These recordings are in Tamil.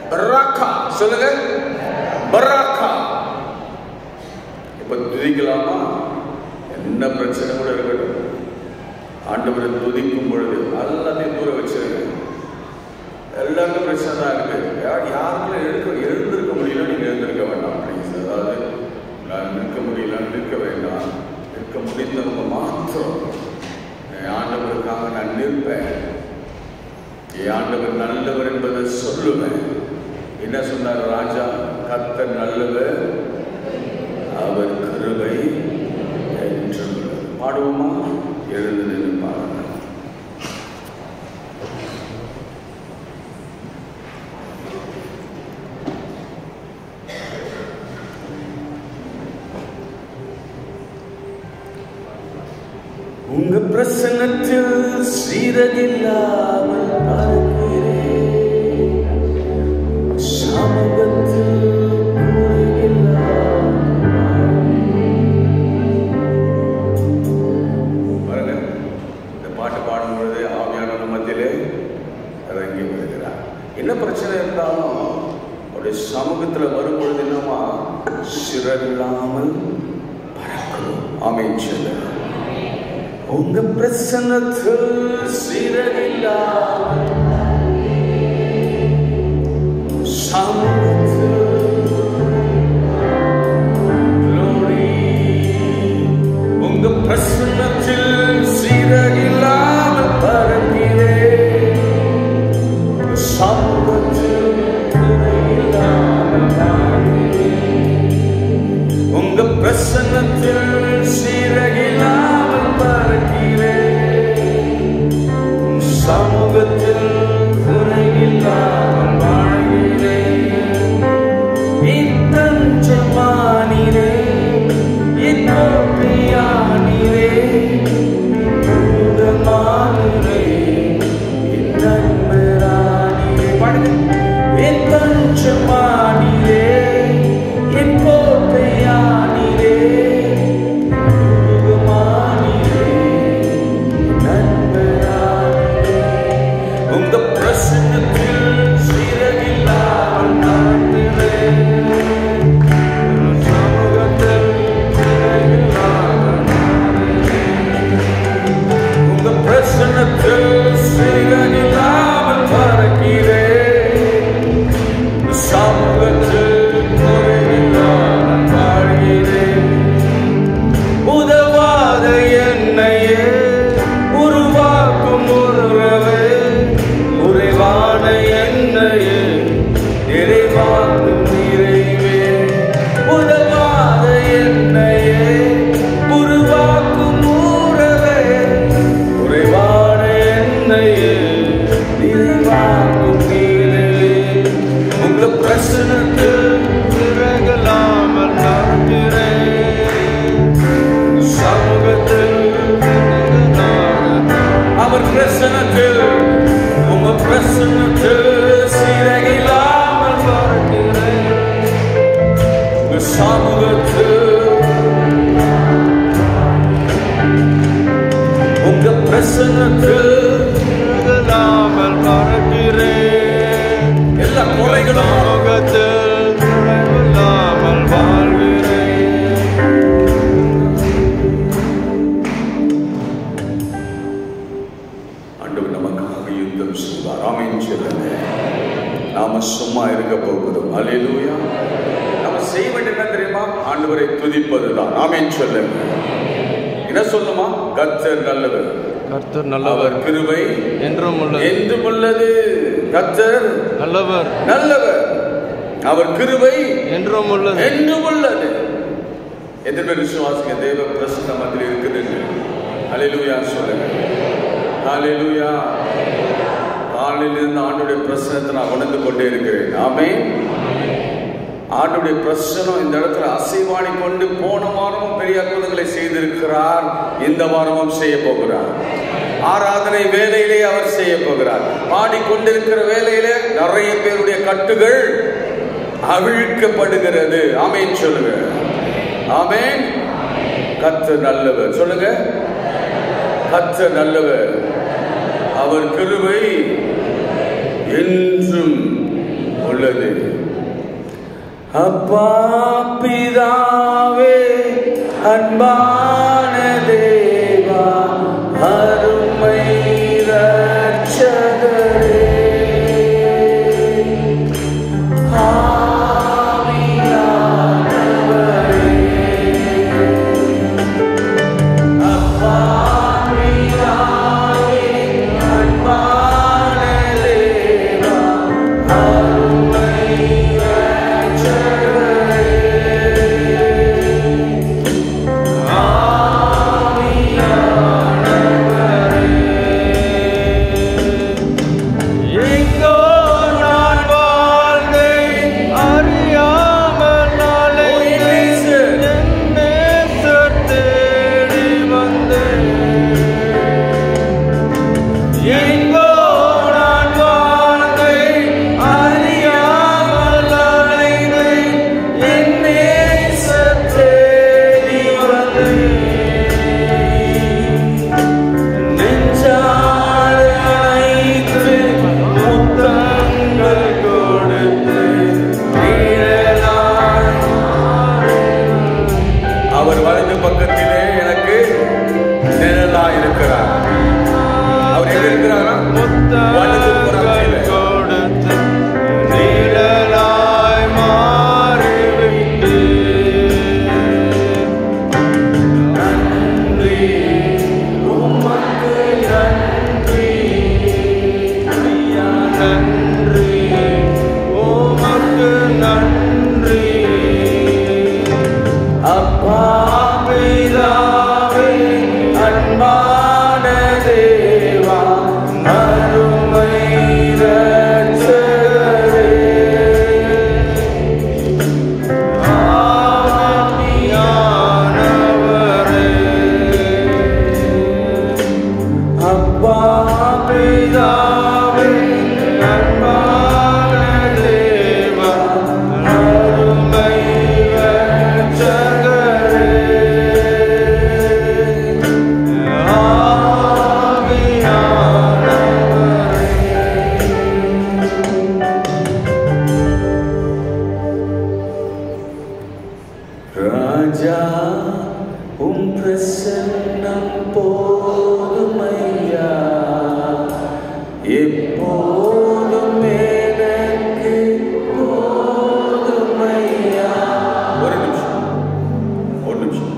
பராக்கா சொல்லுங்க பராக்கா இப்ப துதிக்கலாமா என்ன பிரச்சனை கூட இருக்கட்டும் ஆண்டவரை துதிக்கும் பொழுது எல்லாத்தையும் தூர வச்சிருங்க எல்லாருக்கும் பிரச்சனை தான் இருக்கு யார் யாருக்கும் எழுக்க எழுந்திருக்க முடியல நீங்க எழுந்திருக்க வேண்டாம் ப்ளீஸ் அதாவது நான் நிற்க முடியல நிற்க வேண்டாம் நிற்க முடிந்தவங்க மாத்திரம் என் ஆண்டவருக்காக நான் நிற்பேன் என் ஆண்டவர் நல்லவர் என்பதை சொல்லுவேன் என்ன சொன்னார் ராஜா கர்த்தர் நல்லவர் அவர் கிருபை என்றும் உள்ளது. பாடுவோமா எழுந்து நின்று பாருங்க உங்க பிரசன்னத்தில் சீரகில்லாமல் பார்க்கிறேன் சமூகத்தில் குறையில்லாமல் பாருங்க இந்த பாட்டு பாடும்பொழுது ஆவியான மத்தியிலே இறங்கி வருகிறார் என்ன பிரச்சனை இருந்தாலும் அவருடைய சமூகத்தில் வரும்பொழுது என்னமா சிறவில்லாமல் பறக்கிறோம் ஆமீன் சொல்ல உங்க பிரசன்னத்தில் சிறவில்லாமல் சமூகத்தில் glory. உங்க பிரசன்னத்தில் சீரகில்லாமல் பறக்கிறேன் சமூகத்தில் குறையில்லாமல் வாழ்கிறேன். உங்க பிரசன்னத்தில் சீரகில்லாமல் பறக்கிறேன் சமூகத்தில் குறையில்லாமல் வாழ்கிறேன் இத்தஞ்சமானிரே இன்னொப்பியானிரே பூதமானிரே இன்னன்மரானிரே பாடுங்க இத்தஞ்சமானிரே இன்னொப்பியானிரே பூதமானிரே நண்பரானிரே உங்க பிரசன்னத்தில் சிறகில்லாமல் நடத்துவேன் சமூகத்தில் சிறகில்லாமல் உங்க பிரசன்னத்தில் சிறகில்லாமல் பறக்கிறேன் சமூகத்தில் குறைவில்லாமல் வாழ்கிறேன் உதவாத என்னையே உருவாக்கும் உறவே உறைவான என்னையே நிறைவாக்கும் நிறைவே உதவாத என்னையே உருவாக்கும் உறவே உறைவான என்னையே நிறைவாக்கும் நிறைவே உங்க பிரசனத்தில் பிறகலாமல் நடக்கிறேன் சமூகத்தில் அவர் பிரசனத்தில் உங்க பிரசனத்தில் சீரகில்லாமல் பார்க்கிறேன் உங்க சமூகத்தில் உங்க பிரசனத்தில் இல்லாமல் மறக்கிறேன் எல்லா குறைகளும் சமூகத்தில் இல்லாமல் வாழ்கிறேன் ஆண்டவர் நமக்காக யுத்தம் செய்வார் ஆமென் சொல்லுங்க நாம சும்மா இருக்க போகிறோம் அல்லேலூயா நம்ம செய்ய வேண்டியது என்ன தெரியுமா ஆண்டவரை துதிப்பதுதான் ஆமென் சொல்லுங்க என்ன சொல்லுமா கர்த்தர் நல்லவர் கர்த்தர் அவர் நல்லவர் கிருபை என்றும் உள்ளது என்றும் உள்ளது கர்த்தர் நல்லவர் நல்லவர் அவர் கிருபை என்றும் உள்ளது என்றும் உள்ளது எத்தனை பேர் விசுவாசிங்க தேவ பிரசன்ன மத்தியில் இருக்குது அலையிலுயா சொல்லுங்க அலையிலுயா காலையிலிருந்து ஆண்டுடைய பிரசனத்தை நான் உணர்ந்து கொண்டே இருக்கிறேன் ஆமே ஆண்டுடைய பிரசனம் இந்த இடத்துல அசைவாடி கொண்டு போன வாரமும் பெரிய அற்புதங்களை செய்திருக்கிறார் இந்த வாரமும் செய்ய போகிறார் ஆராதனை வேலையிலே அவர் செய்ய போகிறார் பாடிக்கொண்டிருக்கிற வேலையிலே நிறைய பேருடைய கட்டுகள் அவிழ்க்கப்படுகிறது ஆமேன் சொல்லுங்க ஆமேன் கத்து நல்லவர் சொல்லுங்க கத்து நல்லவர் அவர் கிருபை என்றும் உள்ளது அப்பா பிதாவே அன்பான தேவா அருமை ரட்சகரே ஆவியானவரே அப்பா பிதாவே அன்பான தேவா அருமை ரட்சகரே எங்கோ நான் வாழ்ந்தேன் அறியாமல் நாளைந்தேன் என் நேசர் தேடி வந்தேன் எங்கோ நான் வாழ்ந்தேன் அறியாமல் நாளைந்தேன் என் நேசர் தேடி வந்தேன் நெஞ்சால் அணைத்து முத்தங்கள் கொடுத்து நிழலாய் அவர் வலது பக்கத்திலே எனக்கு நிழலா இருக்கிறார் அவர் எங்க இருக்கிறாரா வலது முத்தங்கள் புறத்திலே கொடுத்து நிழலாய் மாறிவிட்டு நன்றி உமக்கு நன்றி ஐயா நன்றி உமக்கு நன்றி அப்பா பிதாவே அன்பான தேவா அருமை ரட்சகரே ஆவியானவரே அப்பா பிதாவே அன்பான தேவா அருமை ரட்சகரே ராஜா உம் பிரசன்னம் போதுமையா எப்போதும் எனக்கு போதுமையா ஒரு நிமிஷம் ஒரு நிமிஷம்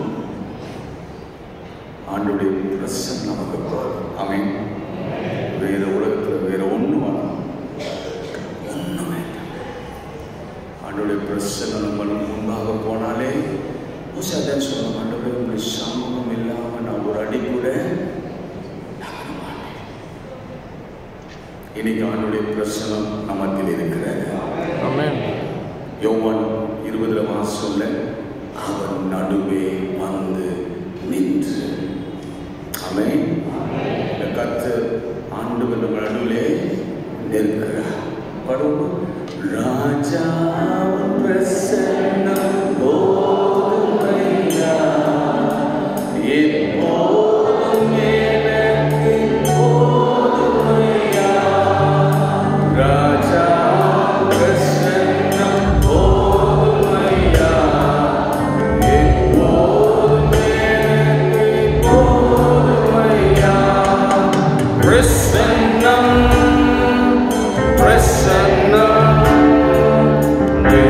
ஆண்டுடைய பிரசன்னம் நமக்கு போதும் ஆமென் வேற உலகத்தில் வேற ஒண்ணு வேணாம் ஒண்ணு வேண்டாம் ஆண்டோடைய பிரசன்னம் நம்ம முன்பாக போனாலே மோசே அதான் சொல்லணும் ஆண்டோடைய உங்களுடைய சமூகம் இல்லாமல் நான் ஒரு அடி கூட நகர மாட்டேன் இன்னைக்கு ஆண்டோடைய பிரசனம் நமத்தில் இருக்கிறார் ஆமென் யோவான் இருபதுல மாசம்ல அவர் நடுவே வந்து நின்று ஆமென் இந்த கர்த்தர் ஆண்டவர் நம்ம நடுவிலே நிற்கிறார் படுவோம் ராஜா பிரசன்னம் போதுமையா எப்போதும் எனக்கு போதுமையா ராஜா பிரசன்னம் போதுமையா எப்போதும் எனக்கு போதுமையா பிரசன்னம் பிரசன்னம்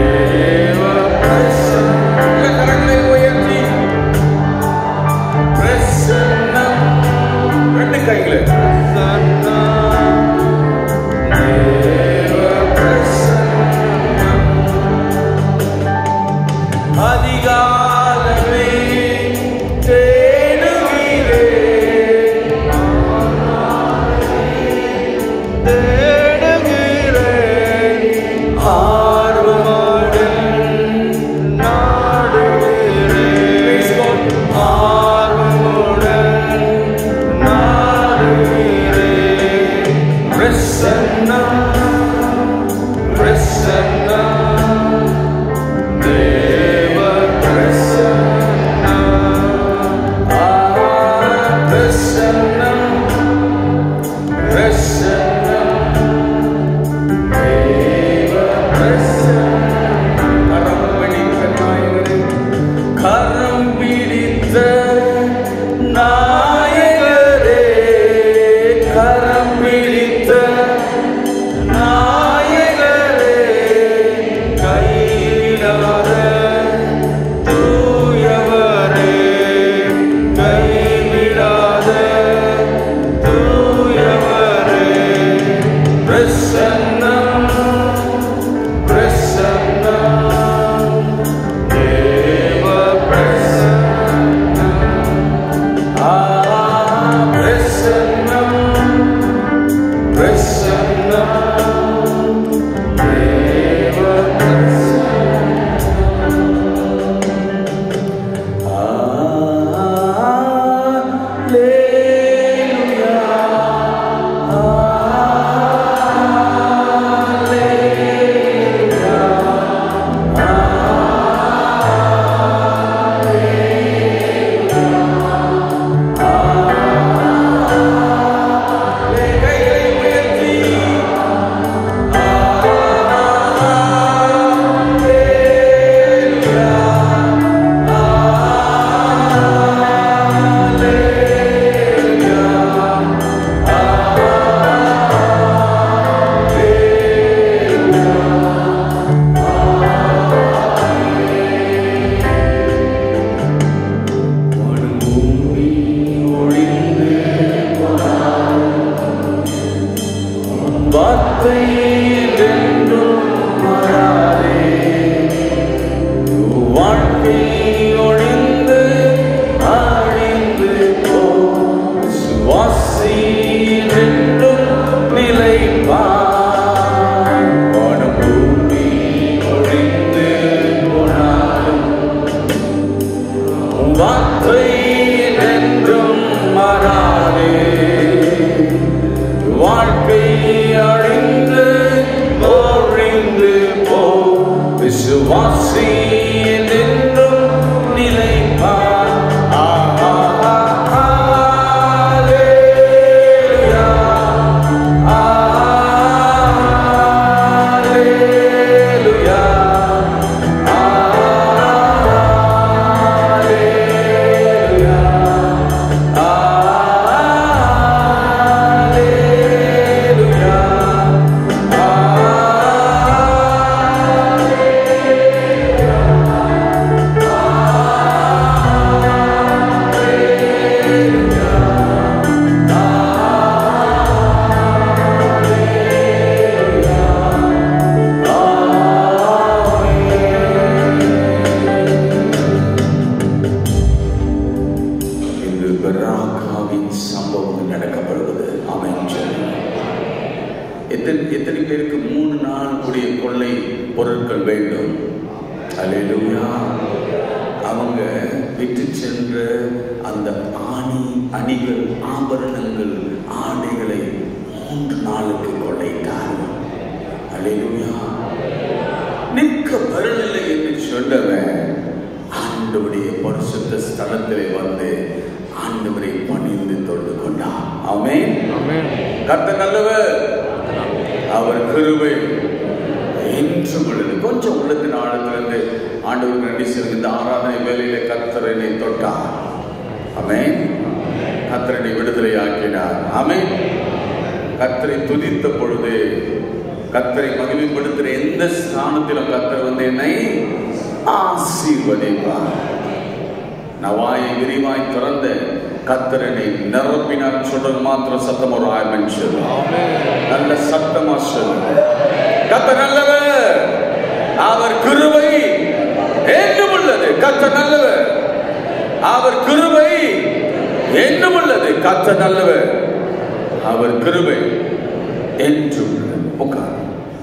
ஆண்டுடைய கொள்ளை பொருட்கள் வேண்டும் அல்லேலூயா அவங்க விட்டு சென்ற அந்த ஆணி அணிகள் ஆபரணங்கள் ஆடைகளை மூன்று நாளுக்கு கொள்ளைத்தார்கள் அல்லேலூயா நிற்க வரவில்லை என்று சொன்னவன் ஆண்டவருடைய பரிசுத்த ஸ்தலத்திலே வந்து ஆண்டவரை பணிந்து தொழுது கொண்டான் ஆமென் ஆமென் கர்த்தர் நல்லவர் அவர் கிருபை என்றும் உள்ளது கொஞ்சம் உள்ளத்தின் ஆழத்திலிருந்து ஆண்டவருக்கு நன்றி சொல்லுங்க இந்த ஆராதனை வேலையில கர்த்தர் என்னை தொட்டார் ஆமென் கர்த்தர் என்னை விடுதலை ஆக்கினார் ஆமென் கர்த்தரை துதித்த பொழுது கர்த்தரை மகிமைப்படுத்துகிற எந்த ஸ்தானத்திலும் கர்த்தர் வந்து என்னை ஆசீர்வதிப்பார் நான் வாயை விரிவாய் திறந்த கர்த்தரனை நிரப்பினார் சொல்றது மாத்திரம் சத்தம் ஒரு ஆயிரம் சொல்லு நல்ல சத்தமா சொல்லு கர்த்தர் நல்லவர் அவர் கிருபை என்றும் உள்ளது கர்த்தர் நல்லவர் அவர் கிருபை என்றும் உள்ளது கர்த்தர் நல்லவர் அவர் கிருபை என்றும் உள்ளது உட்கார்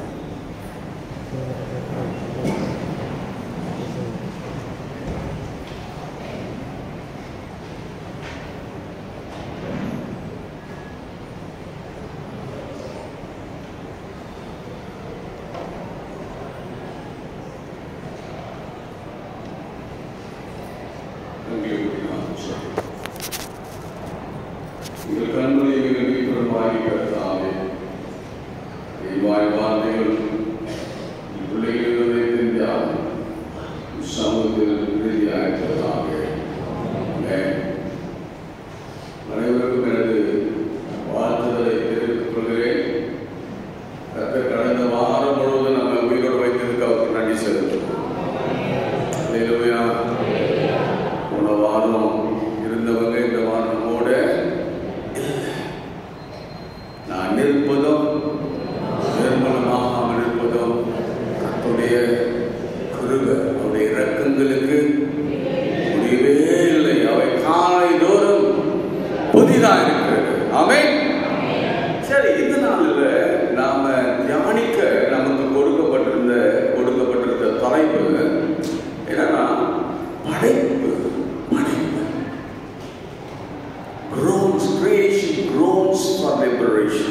உங்கள் கண்களை நீங்கள் வாங்கிக்கிறதாவே வாய் வார்த்தைகள் பிள்ளைகளை தெரிஞ்சால் சமூகத்தில் உறுதியாகிறதாக அனைவருக்கும் எனது வாழ்த்துதலை தெரிவித்துக் கொள்கிறேன் கர்த்தர் கடந்த வாரம் முழுவதும் நம்ம உயிரோடு வைத்ததுக்கு அவருக்கு நன்றி செலுத்துகிறோம் அல்லேலூயா. போன வாரம் இருந்தவங்க இந்த வாரம் நம்மோட இல்லை. நான் நிற்பதும் நிர்மலமாகாமல் இருப்பதும் கர்த்தருடைய கிருபை அவருடைய இரக்கங்களுக்கு முடியவே இல்லை அவை காலை தோறும் புதிதாக இருக்கிறது ஆமென் சரி இந்த நாளில் நாம தியானிக்க நமக்கு கொடுக்கப்பட்டிருந்த கொடுக்கப்பட்டிருந்த தலைப்பு என்னன்னா படைப்பு படைப்பு groans creation groans for liberation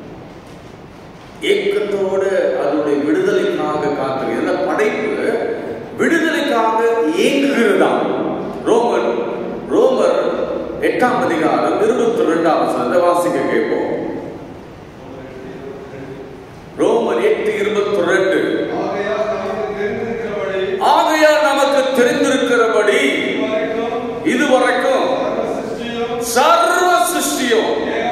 ஏக்கத்தோட அதனுடைய விடுதலைக்காக காத்து இந்த படைப்பு விடுதலைக்காக ஏங்குகிறதா ரோமன் ரோமர் எட்டாம் அதிகாரம் இருபத்தி ரெண்டாம் வசனத்தை வாசிக்க கேட்போம் ரோமர் எட்டு இருபத்தி ரெண்டு ஆகையால் நமக்கு ஆகையால் நமக்கு தெரிந்திருக்கிறபடி தெரிந்திருக்கிறபடி இதுவரைக்கும் இதுவரைக்கும் சிருஷ்டியும் சர்வ சிருஷ்டியும்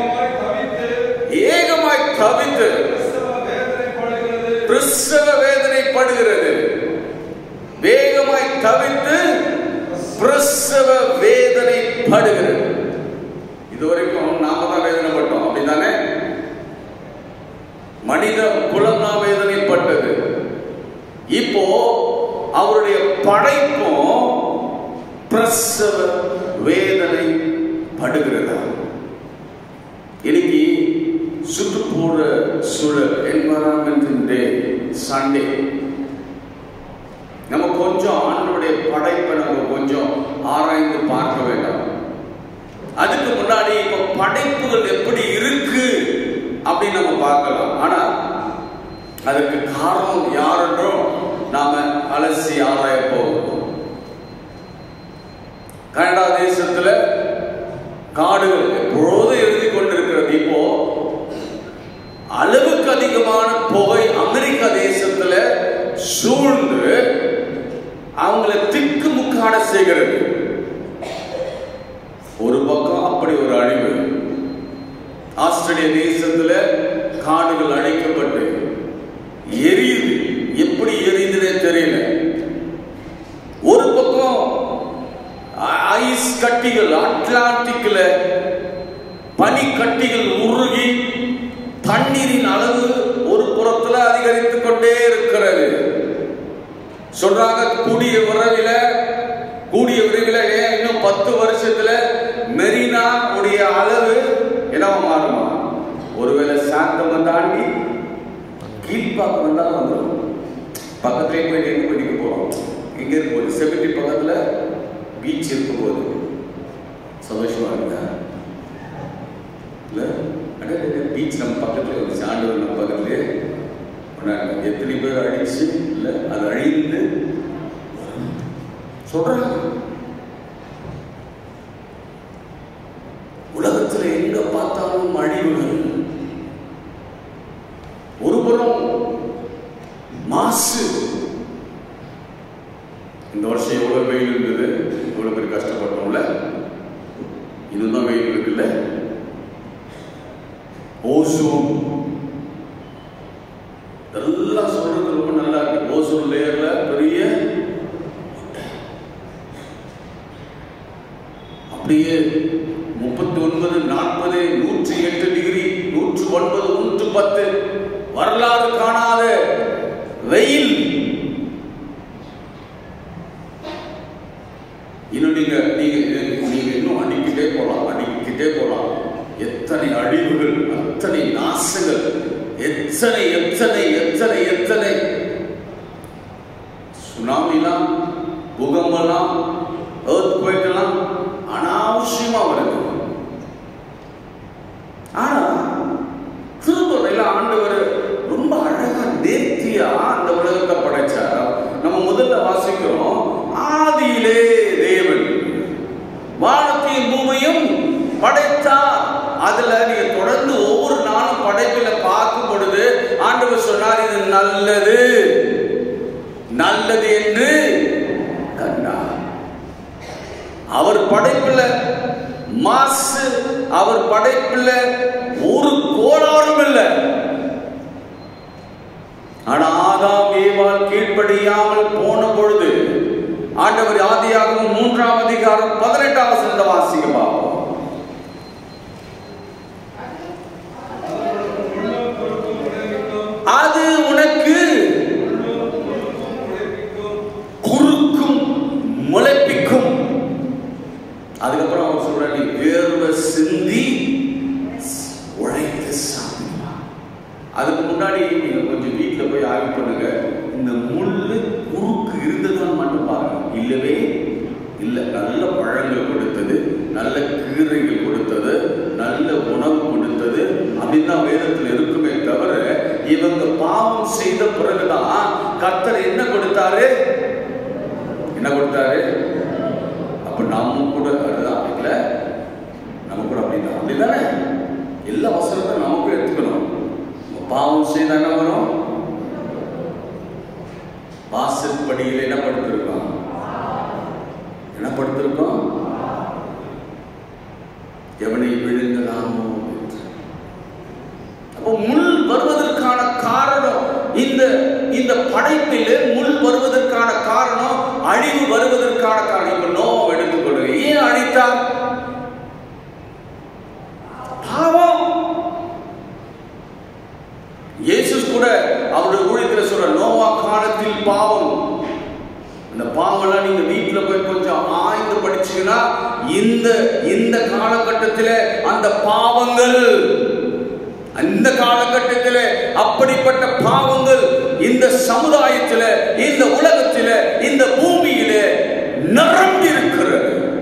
ஏகமாய் ஏகமாய் தவித்து தவித்து கிறிஸ்தவ வேதனைப்படுகிறது. பிரசவ வேதனைப்படுகிறது வேகமாய் தவித்து பிரசவ வேதனைப்படுகிறது இதுவரைக்கும் நாம தான் வேதனைப்பட்டோம் அப்படிதானே மனித குலம் தான் வேதனைப்பட்டது இப்போ அவருடைய படைப்பும் பிரசவ வேதனை படுகிறதா இன்னைக்கு சுற்றுப்புற சூழல் என்வரான்மெண்ட் டே சண்டே நம்ம கொஞ்சம் ஆண்டவருடைய படைப்பை நம்ம கொஞ்சம் ஆராய்ந்து பார்க்க வேண்டாம் அதுக்கு முன்னாடி இப்ப படைப்புகள் எப்படி இருக்கு அப்படின்னு நம்ம பார்க்கலாம் ஆனா அதற்கு காரணம் யார் என்றும் நாம அலசி ஆராய போகிறோம் கனடா தேசத்துல காடுகள் எப்பொழுதும் எழுதி கொண்டிருக்கிறது இப்போ அளவுக்கு அதிகமான புகை அமெரிக்க தேசத்துல சூழ்ந்து அவங்கள திக்கு முக்காட செய்கிறது ஒரு பக்கம் அப்படி ஒரு அழிவு ஆஸ்திரேலிய தேசத்துல காடுகள் அழிக்கப்பட்டு எரியுது எப்படி எரியுதுன்னே தெரியல ஒரு பக்கம் ஐ- ஐஸ் கட்டிகள் அட்லாண்டிக்ல பனி கட்டிகள் உருகி தண்ணீரின் அளவு ஒரு புறத்துல அதிகரித்துக் கொண்டே இருக்கிறது சொல்றாங்க கூடிய விரைவில் கூடிய விரைவில் ஏன் இன்னும் பத்து வருஷத்துல மெரினா உடைய அளவு என்னவா மாறுமா ஒருவேளை சாந்தம தாண்டி கீழ்பாக்கம் வந்தாலும் வந்துடும் பக்கத்துலேயே போயிட்டு எங்கே போய் நிற்க போகிறோம் எங்கே இருக்க போகுது செவன்டி பக்கத்தில் பீச் இருக்க போகுது சந்தோஷமா இருக்கா இல்லை அடே பீச் நம்ம பக்கத்துல ஒரு சாண்டவர் நம்ம பக்கத்துலேயே கொண்டாங்க. எத்தனை பேர் அடிச்சு இல்லை அது அழிந்து சொல்றாங்க உலகத்துல எங்க பார்த்தாலும் அழிவுகள் ஒருபுறம் மாசு இந்த வருஷம் எவ்வளவு வெயில் இருந்தது எவ்வளவு பேர் கஷ்டப்பட்டோம்ல இன்னும் வெயில் இருக்குல்ல ஓசோன் இதெல்லாம் சொல்றது ரொம்ப நல்லா இருக்கு ஓசோன் லேயர்ல பெரிய அப்படியே முப்பத்தி ஒன்பது நாற்பது நூற்றி எட்டு டிகிரி நூற்று ஒன்பது நூற்று பத்து வரலாறு காணாத வெயில் இன்னும் நீங்க நீங்க நீங்க இன்னும் அடிக்கிட்டே போலாம் அடிக்கிட்டே போலாம் எத்தனை அழிவுகள் அத்தனை நாசங்கள் எத்தனை எத்தனை எத்தனை எத்தனை சுனாமிலாம் பூகம்பெல்லாம் earthquake எல்லாம் அனாவசியமா வருது ஆனா திருக்குறளையில ஆண்டவர் ரொம்ப அழகா நேர்த்தியா அந்த உலகத்தை படைச்சார் நம்ம முதல்ல வாசிக்கிறோம் ஆதியிலே தேவன் வானத்தையும் பூமியும் படைத்தார் அதுல நீங்க தொடர்ந்து ஒவ்வொரு நாளும் படைப்புல பார்க்கும் பொழுது ஆண்டவர் சொன்னார் இது நல்லது நல்லது என்று கண்டார் அவர் படைப்புல மாசு அவர் படைப்புல ஒரு கோளாறும் இல்லை ஆனா ஆதாம் ஏவாள் கீழ்ப்படியாமல் போன பொழுது ஆண்டவர் ஆதியாகவும் மூன்றாம் அதிகாரம் பதினெட்டாம் வசனத்தை வாசிக்க பார்ப்போம் அது உனக்கு குறுக்கும் முளைப்பிக்கும் அதுக்கப்புறம் அவர் சொல்ற நீ வேர்வை சிந்தி உழைத்து சாப்பிடுவா அதுக்கு முன்னாடி நீங்க கொஞ்சம் வீட்டுல போய் ஆய்வு பண்ணுங்க இந்த முள்ளு குறுக்கு இருந்ததுன்னு மட்டும் பாருங்க இல்லவே இல்ல நல்ல பழங்கள் கொடுத்தது நல்ல கீரைகள் கொடுத்தது நல்ல உணவு கொடுத்தது அப்படின்னு தான் வேதத்தில் இருக்குமே தவிர இவங்க பாவம் செய்த பிறகுதான் கர்த்தர் என்ன கொடுத்தாரு என்ன கொடுத்தாரு அப்ப நாமும் கூட அதுதான் இல்ல நம்ம கூட அப்படிதான் அப்படிதானே எல்லா வசனத்தையும் நமக்கும் எடுத்துக்கணும் நம்ம பாவம் செய்தா என்ன வரும் வாசல் படியில் என்ன படுத்திருக்கோம் என்ன படுத்திருக்கோம் எவனை விழுங்கலாமோ என்று. அப்போ முள் வருவதற்கான காரணம் இந்த இந்த படைப்பிலே முள் வருவதற்கான காரணம் அழிவு வருவதற்கான காரணம் இப்ப நோவை எடுத்துக்கொள்ளுங்க ஏன் அழித்தார் பாவம் இயேசு கூட அவருடைய ஊழியத்தில் சொல்ற நோவா காலத்தில் பாவம் அந்த பாவம்லாம் நீங்க வீட்டுல போய் கொஞ்சம் ஆய்ந்து படிச்சீங்கன்னா இந்த இந்த காலகட்டத்தில் அந்த பாவங்கள் அந்த காலகட்டத்தில் அப்படிப்பட்ட பாவங்கள் இந்த சமுதாயத்தில் இந்த உலகத்தில் இந்த பூமியில நிரம்பி இருக்கிறது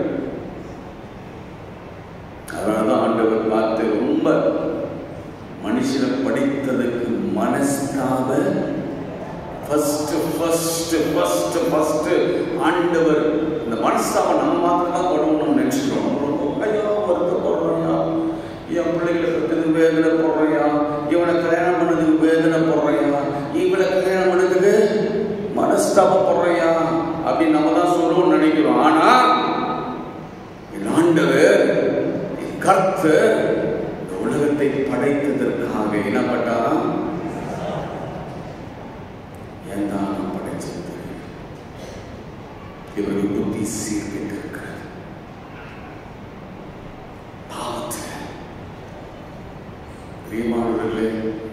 அதனாலதான் ஆண்டவர் பார்த்து ரொம்ப மனுஷனை படித்ததுக்கு மனஸ்தாப ஃபர்ஸ்ட் ஃபர்ஸ்ட் ஃபர்ஸ்ட் ஃபர்ஸ்ட் ஆண்டவர் இந்த மனஸ்தாபம் நம்ம மாத்திரம் தான் படணும்னு நினைச்சுக்கிறோம் ஐயோ வருத்தப்படுறையா என் பிள்ளைகளை பற்றி வேதனை போடுறையா இவனை கல்யாணம் பண்ணதுக்கு வேதனை போடுறையா இவளை கல்யாணம் பண்ணதுக்கு மனஸ்தாபப்படுறையா அப்படின்னு நம்ம தான் சொல்லுவோம்னு நினைக்கிறோம் ஆனா என் ஆண்டவர் என் கர்த்தர் இந்த உலகத்தை படைத்ததற்காக என்ன பட்டாராம் ஏன் தான் நான் படைச்சது தெரியும். இவர்கள் புத்தி சீர்கெட்டு இருக்கிறது பாவத்தில் பிரியமானவர்களே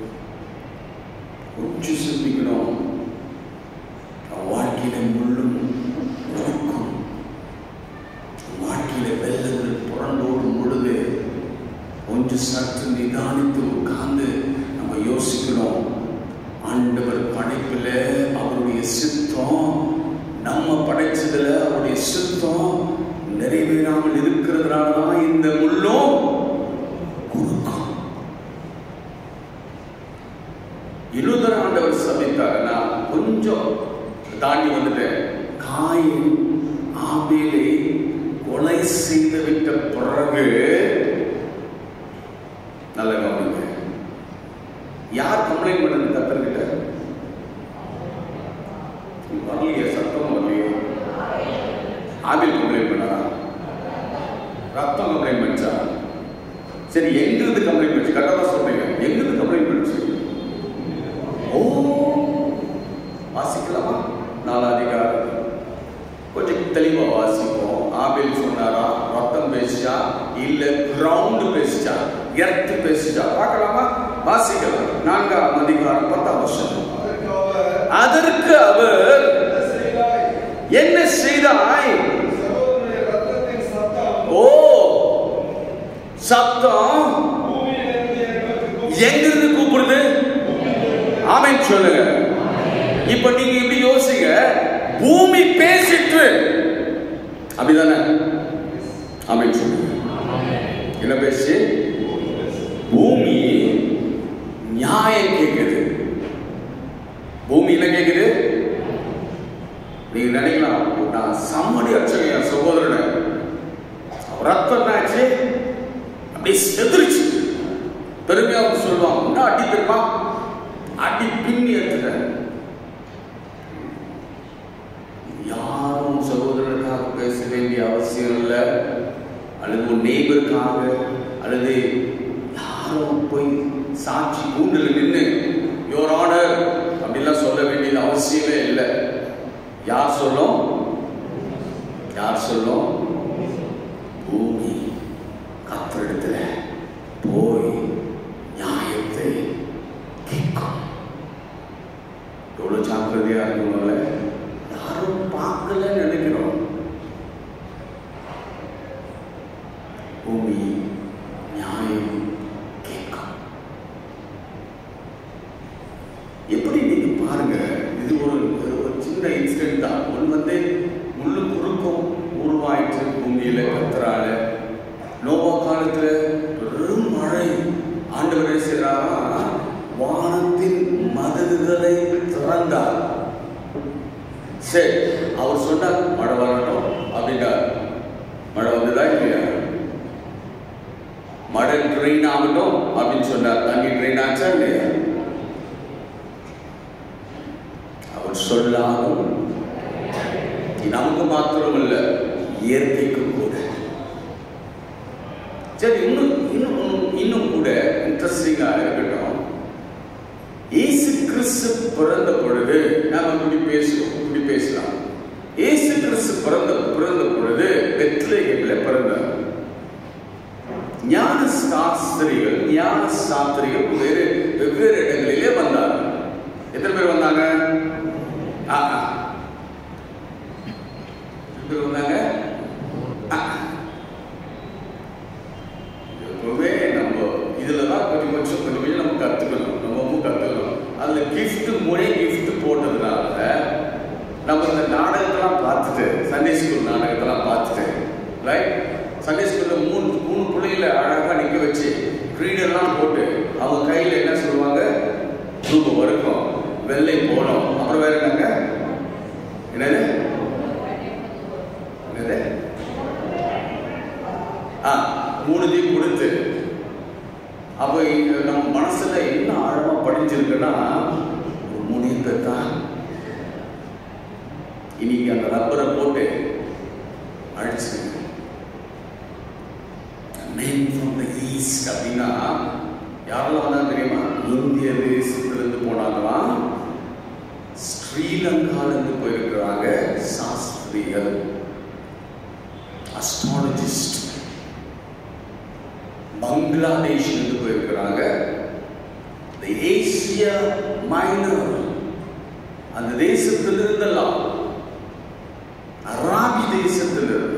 கொஞ்சம் சிந்திக்கணும் அவன் வாழ்க்கையில முள்ளும் நோக்கும் வாழ்க்கையில வெள்ளங்கள் புரண்டோடும் பொழுது கொஞ்சம் சற்று நிதானித்து உட்கார்ந்து நம்ம யோசிக்கணும் படைப்புல அவருடைய சித்தம் நம்ம படைச்சதுல அவருடைய சித்தம் நிறைவேறாமல் இருக்கிறதுனால தான் இந்த முள்ளும் குறுக்கம் இருதர ஆண்டவர் சபித்தார் நான் கொஞ்சம் தாண்டி வந்துட்டேன் காயின் ஆபேலை கொலை செய்து விட்ட பிறகு நல்ல கவனிங்க யார் கம்ப்ளைண்ட் பண்ணது கத்தர்கிட்ட வரலையே சத்தம் வரலையே ஆபில் கம்ப்ளைண்ட் பண்ணாரா ரத்தம் கம்ப்ளைண்ட் பண்ணிச்சா சரி எங்கிருந்து கம்ப்ளைண்ட் பண்ணிச்சு கரெக்டாக சொல்றீங்க எங்கிருந்து கம்ப்ளைண்ட் பண்ணிச்சு ஓ வாசிக்கலாமா நாலாதிகாரம் கொஞ்சம் தெளிவா வாசிப்போம் ஆபேல் சொன்னாரா ரத்தம் பேசிச்சா இல்ல கிரவுண்ட் பேசிச்சா எர்த் பேசிச்சா பார்க்கலாமா வாசிக்கலாம் நான்காம் அதிகாரம் பத்தாம் வருஷம் அதற்கு அவர் அதற்கு அவர் என்ன செய்தாய் என்ன செய்தாய் சகோதரனுடைய ரத்தத்தின் சத்தம் ஓ சத்தம் பூமியிலிருந்து எங்களுக்கு எங்கிருந்து கூப்பிடுது ஆமென் சொல்லுங்க இப்ப நீங்க இப்படி யோசிங்க பூமி பேசிட்டு அப்படிதானே ஆமென் சொல்லுங்க என்ன பேசி பூமி நியாயம் கேக்குது பூமி என்ன கேக்குது நீங்க நினைக்கலாம் நான் சம்மடி அடிச்சேன் என் சகோதரனை ரத்தம் என்னாச்சு அப்படியே செதுருச்சு பெருமையா அவங்க சொல்லுவாங்க என்ன அடி தெரியுமா அடி பின்னி எடுத்துட்டேன் யாரும் சகோதரனுக்காக பேச வேண்டிய அவசியம் இல்லை அல்லது ஒரு நெய்பருக்காக அல்லது யாரும் போய் சாட்சி கூண்டில் நின்று யோர் ஆனர் அப்படிலாம் சொல்ல வேண்டியது அவசியமே இல்லை யார் சொல்லும் யார் சொல்லும் பூமி கத்தரிடத்துல போய் நியாயத்தை கேட்கும் எவ்வளவு ஜாக்கிரதையா இருக்கணும்ல யாரும் பார்க்கலன்னு நினைக்கிறோம் பூமி நியாயம் கேட்கும் எப்படி நீங்க பாருங்க இது ஒரு ஒரு சின்ன இன்சிடென்ட் தான் ஒன்று வந்து முள்ளு குறுக்கம் உருவாயிற்று பூமியில கத்துறால நோவா காலத்துல பெரும் மழை ஆண்டவர் என்ன செய்றாரா வானத்தின் மதகுகளை திறந்தார் சரி அவர் சொன்னார் மழை வரட்டும் அப்படின்றார் மழை வந்ததா இல்லையா மழை ட்ரெயின் ஆகட்டும் அப்படின்னு சொன்னார் தண்ணி ட்ரெயின் ஆச்சா இல்லையா அவர் சொல்லாலும் நமக்கு மாத்திரமல்ல இயற்கைக்கும் கூட சரி இன்னும் இன்னும் இன்னும் கூட இன்ட்ரெஸ்டிங்கா இருக்கட்டும் இயேசு கிறிஸ்து பிறந்த பொழுது நாம இப்படி பேசுவோம் இப்படி பேசலாம் இயேசு கிறிஸ்து பிறந்த பிறந்த பொழுது பெத்லேகேம்ல பிறந்தார் ஞான சாஸ்திரிகள் ஞான சாஸ்திரிகள் வேறு வெவ்வேறு இடங்களிலே வந்தார்கள் எத்தனை பேர் வந்தாங்க ஆ, ஆ. எத்தனை பேர் வந்தாங்க ஆ, ஆ. எப்பவுமே நம்ம இதுல தான் கொஞ்சம் கொஞ்சம் கொஞ்சம் கொஞ்சம் நம்ம கத்துக்கணும் நம்ம கத்துக்கணும் அதுல gift முறை gift போட்டதுனால நம்ம இந்த நாடகத்தெல்லாம் பார்த்துட்டு சண்டே ஸ்கூல் நாடகத்தெல்லாம் பார்த்துட்டு ரைட் சண்டே ஸ்கூல்ல மூணு மூணு பிள்ளைகளை அழகா நிக்க வச்சு கிரீடெல்லாம் போட்டு அவங்க கையில என்ன சொல்லுவாங்க தூக்கம் வரைக்கும் வெள்ளை போனோம் அப்புறம் வேற என்னங்க என்னது என்னது ஆ மூணுத்தையும் கொடுத்து அப்போ இங்க நம்ம மனசுல என்ன ஆழமா படிஞ்சிருக்குன்னா ஒரு மூணு தான் இன்னைக்கு அந்த ரப்பரை போட்டு அழிச்சு மெயின் ஃப்ரம் த ஈஸ்ட் அப்படின்னா யாரெல்லாம் வந்தா தெரியுமா இந்திய தேசத்திலிருந்து போனாங்களாம் ஸ்ரீலங்காலேருந்து போயிருக்கிறாங்க சாஸ்திரிகள் அஸ்ட்ராலஜிஸ்ட் பங்களாதேஷ்லேருந்து போயிருக்கிறாங்க இந்த ஏசியா மைனர் அந்த தேசத்திலிருந்தெல்லாம் அராபி தேசத்திலிருந்து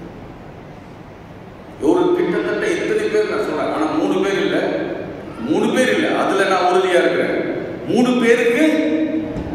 ஒரு கிட்டத்தட்ட எத்தனை பேர் நான் சொல்றேன் ஆனா மூணு பேர் இல்ல மூணு பேர் இல்ல அதுல நான் உறுதியா இருக்கிறேன் மூணு பேருக்கு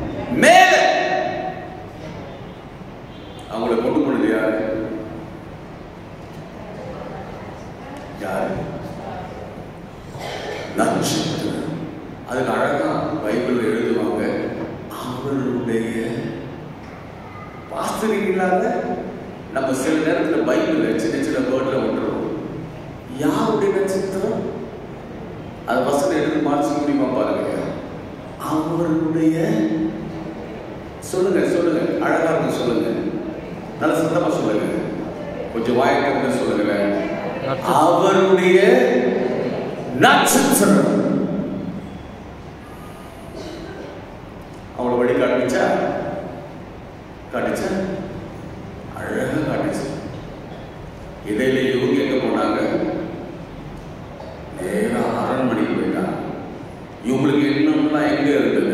பார்த்துருக்கீங்களாங்க நம்ம சில நேரத்தில் பைபிளில் சின்ன சின்ன வேர்டில் விட்டுருவோம் யாருடைய நட்சத்திரம் அது வசனம் எடுத்து மாற்றி முடியுமா பாருங்க அவருடைய சொல்லுங்க சொல்லுங்க அழகா இருக்கு சொல்லுங்க நல்ல சத்தமா சொல்லுங்க கொஞ்சம் வாயத்திற்கு சொல்லுங்களேன் அவருடைய நட்சத்திரம் அவளை வழி காட்டுச்சா காட்டுச்சா அழகா காட்டுச்சு இடையில இவங்க எங்க போனாங்க நேரா அரண்மனைக்கு போயிட்டாங்க இவங்களுக்கு எண்ணம்லாம் எங்க இருந்தது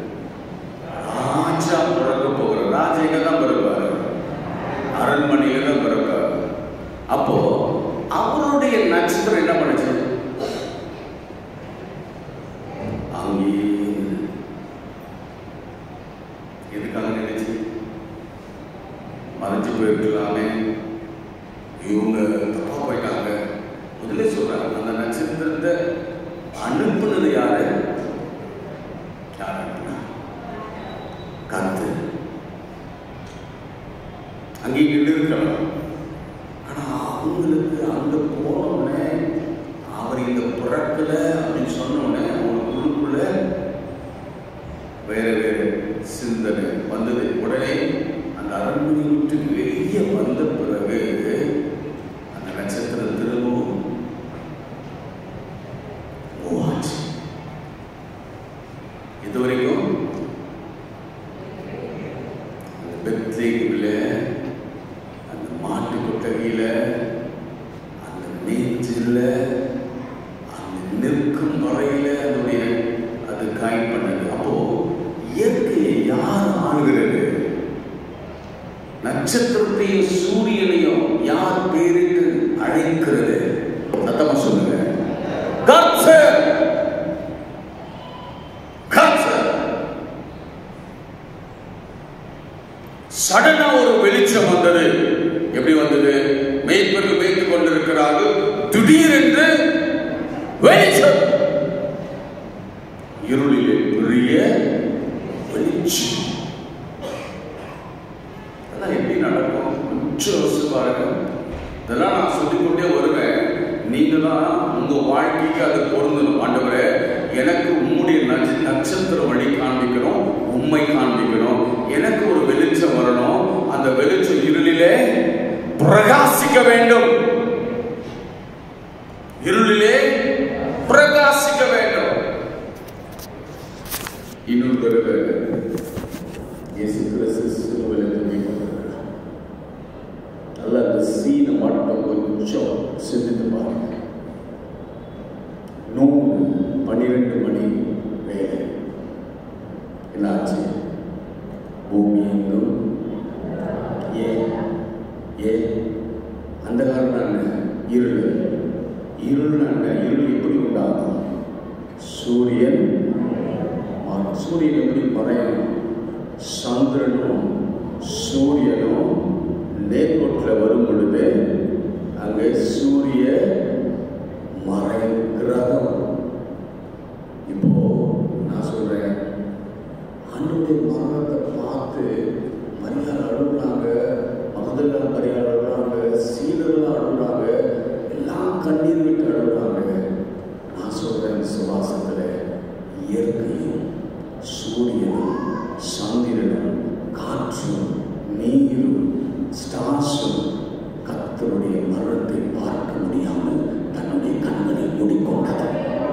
ராஜா பிறக்க போகிற ராஜா எங்க தான் பிறப்பாரு அரண்மனையில தான் பிறப்பாரு அப்போ அவருடைய நட்சத்திரம் என்ன பண்ணுச்சு அங்கேயே எதுக்காக நினைச்சு மறைஞ்சு போயிருக்கலாமே இவங்க தப்பா போயிட்டாங்க முதல்ல சொல்றாங்க அந்த நட்சத்திரத்தை அனுப்புனது யாரு யார் அனுப்புனா கத்து அங்கே நின்று இருக்கலாம் ஆனா அவங்களுக்கு அங்க போனோடனே அவர் இங்க பிறக்கல அப்படின்னு சொன்னோடனே அவங்க உள்ளுக்குள்ள வேற வேற சிந்தனை வந்தது உடனே அந்த அரண்மனை விட்டு வெளியே வந்த பிறகு அந்த நட்சத்திரம் திரும்பவும் போவாச்சு இது வரைக்கும் அந்த பெத்லேகில் அந்த மாட்டு கொட்டகையில் அந்த நெஞ்சில் அந்த நிற்கும் வரையில அதனுடைய அது காய் பண்ணது அப்போ இயற்கையை யார் ஆளுகிறது நட்சத்திரத்தையும் சூரியனையும் யார் பேரிட்டு அழைக்கிறது சத்தமா சொல்லுங்க கர்த்தர் கர்த்தர் சடனா ஒரு வெளிச்சம் வந்தது எப்படி வந்தது மேய்ப்பர்கள் மேய்த்துக் கொண்டிருக்கிறார்கள் திடீரென்று வெளிச்சம் இருளிலே பெரிய வெளிச்சம் அதெல்லாம் எப்படி நடக்கும் கொஞ்சம் யோசிச்சு பாருங்க இதெல்லாம் நான் சொல்லிக்கொண்டே வருவேன் நீங்க தான் உங்க வாழ்க்கைக்கு அது பொருந்தணும் ஆண்டவரே எனக்கு உம்முடைய நட்ச- நட்சத்திர வழி காண்பிக்கணும் உண்மை காண்பிக்கணும் எனக்கு ஒரு வெளிச்சம் வரணும் அந்த வெளிச்சம் இருளிலே பிரகாசிக்க வேண்டும் இருளிலே பிரகாசிக்க வேண்டும் இன்னொரு தடவை இயேசு கிறிஸ்து சிலுவையில் தூக்கப்பட்டிருக்கிறார். நல்லா அந்த சீனை மட்டும் கொஞ்சம் சிந்தித்து பாருங்க நூறு பன்னிரெண்டு மணி வேலை என்னாச்சு பூமி எங்கும் ஏன் ஏன் அந்த காரணம் இருள் இருள் இருள் எப்படி உண்டாகும் சூரியன் மாறும். சூரியன் எப்படி மறையணும் சந்திரனும் சூரியனும் நேர்கோட்டில் வரும் பொழுது அங்கே சூரிய மறை கிரகம் இப்போ நான் சொல்றேன் ஆண்டுடைய மரணத்தை பார்த்து மரியாதை அழுகுறாங்க மகதல்ல மரியாதை அழுகுறாங்க சீடர்கள் அழுகுறாங்க எல்லாம் கண்ணீர் விட்டு அழுகுறாங்க நான் சொல்றேன் சுவாசத்துல இயற்கையும் சூரியனும் சந்திரனும் காற்றும் நீரும் ஸ்டார்ஸும் கர்த்தருடைய மரணத்தை பார்க்க முடியாமல் தன்னுடைய கண்களை மூடிக்கொண்டது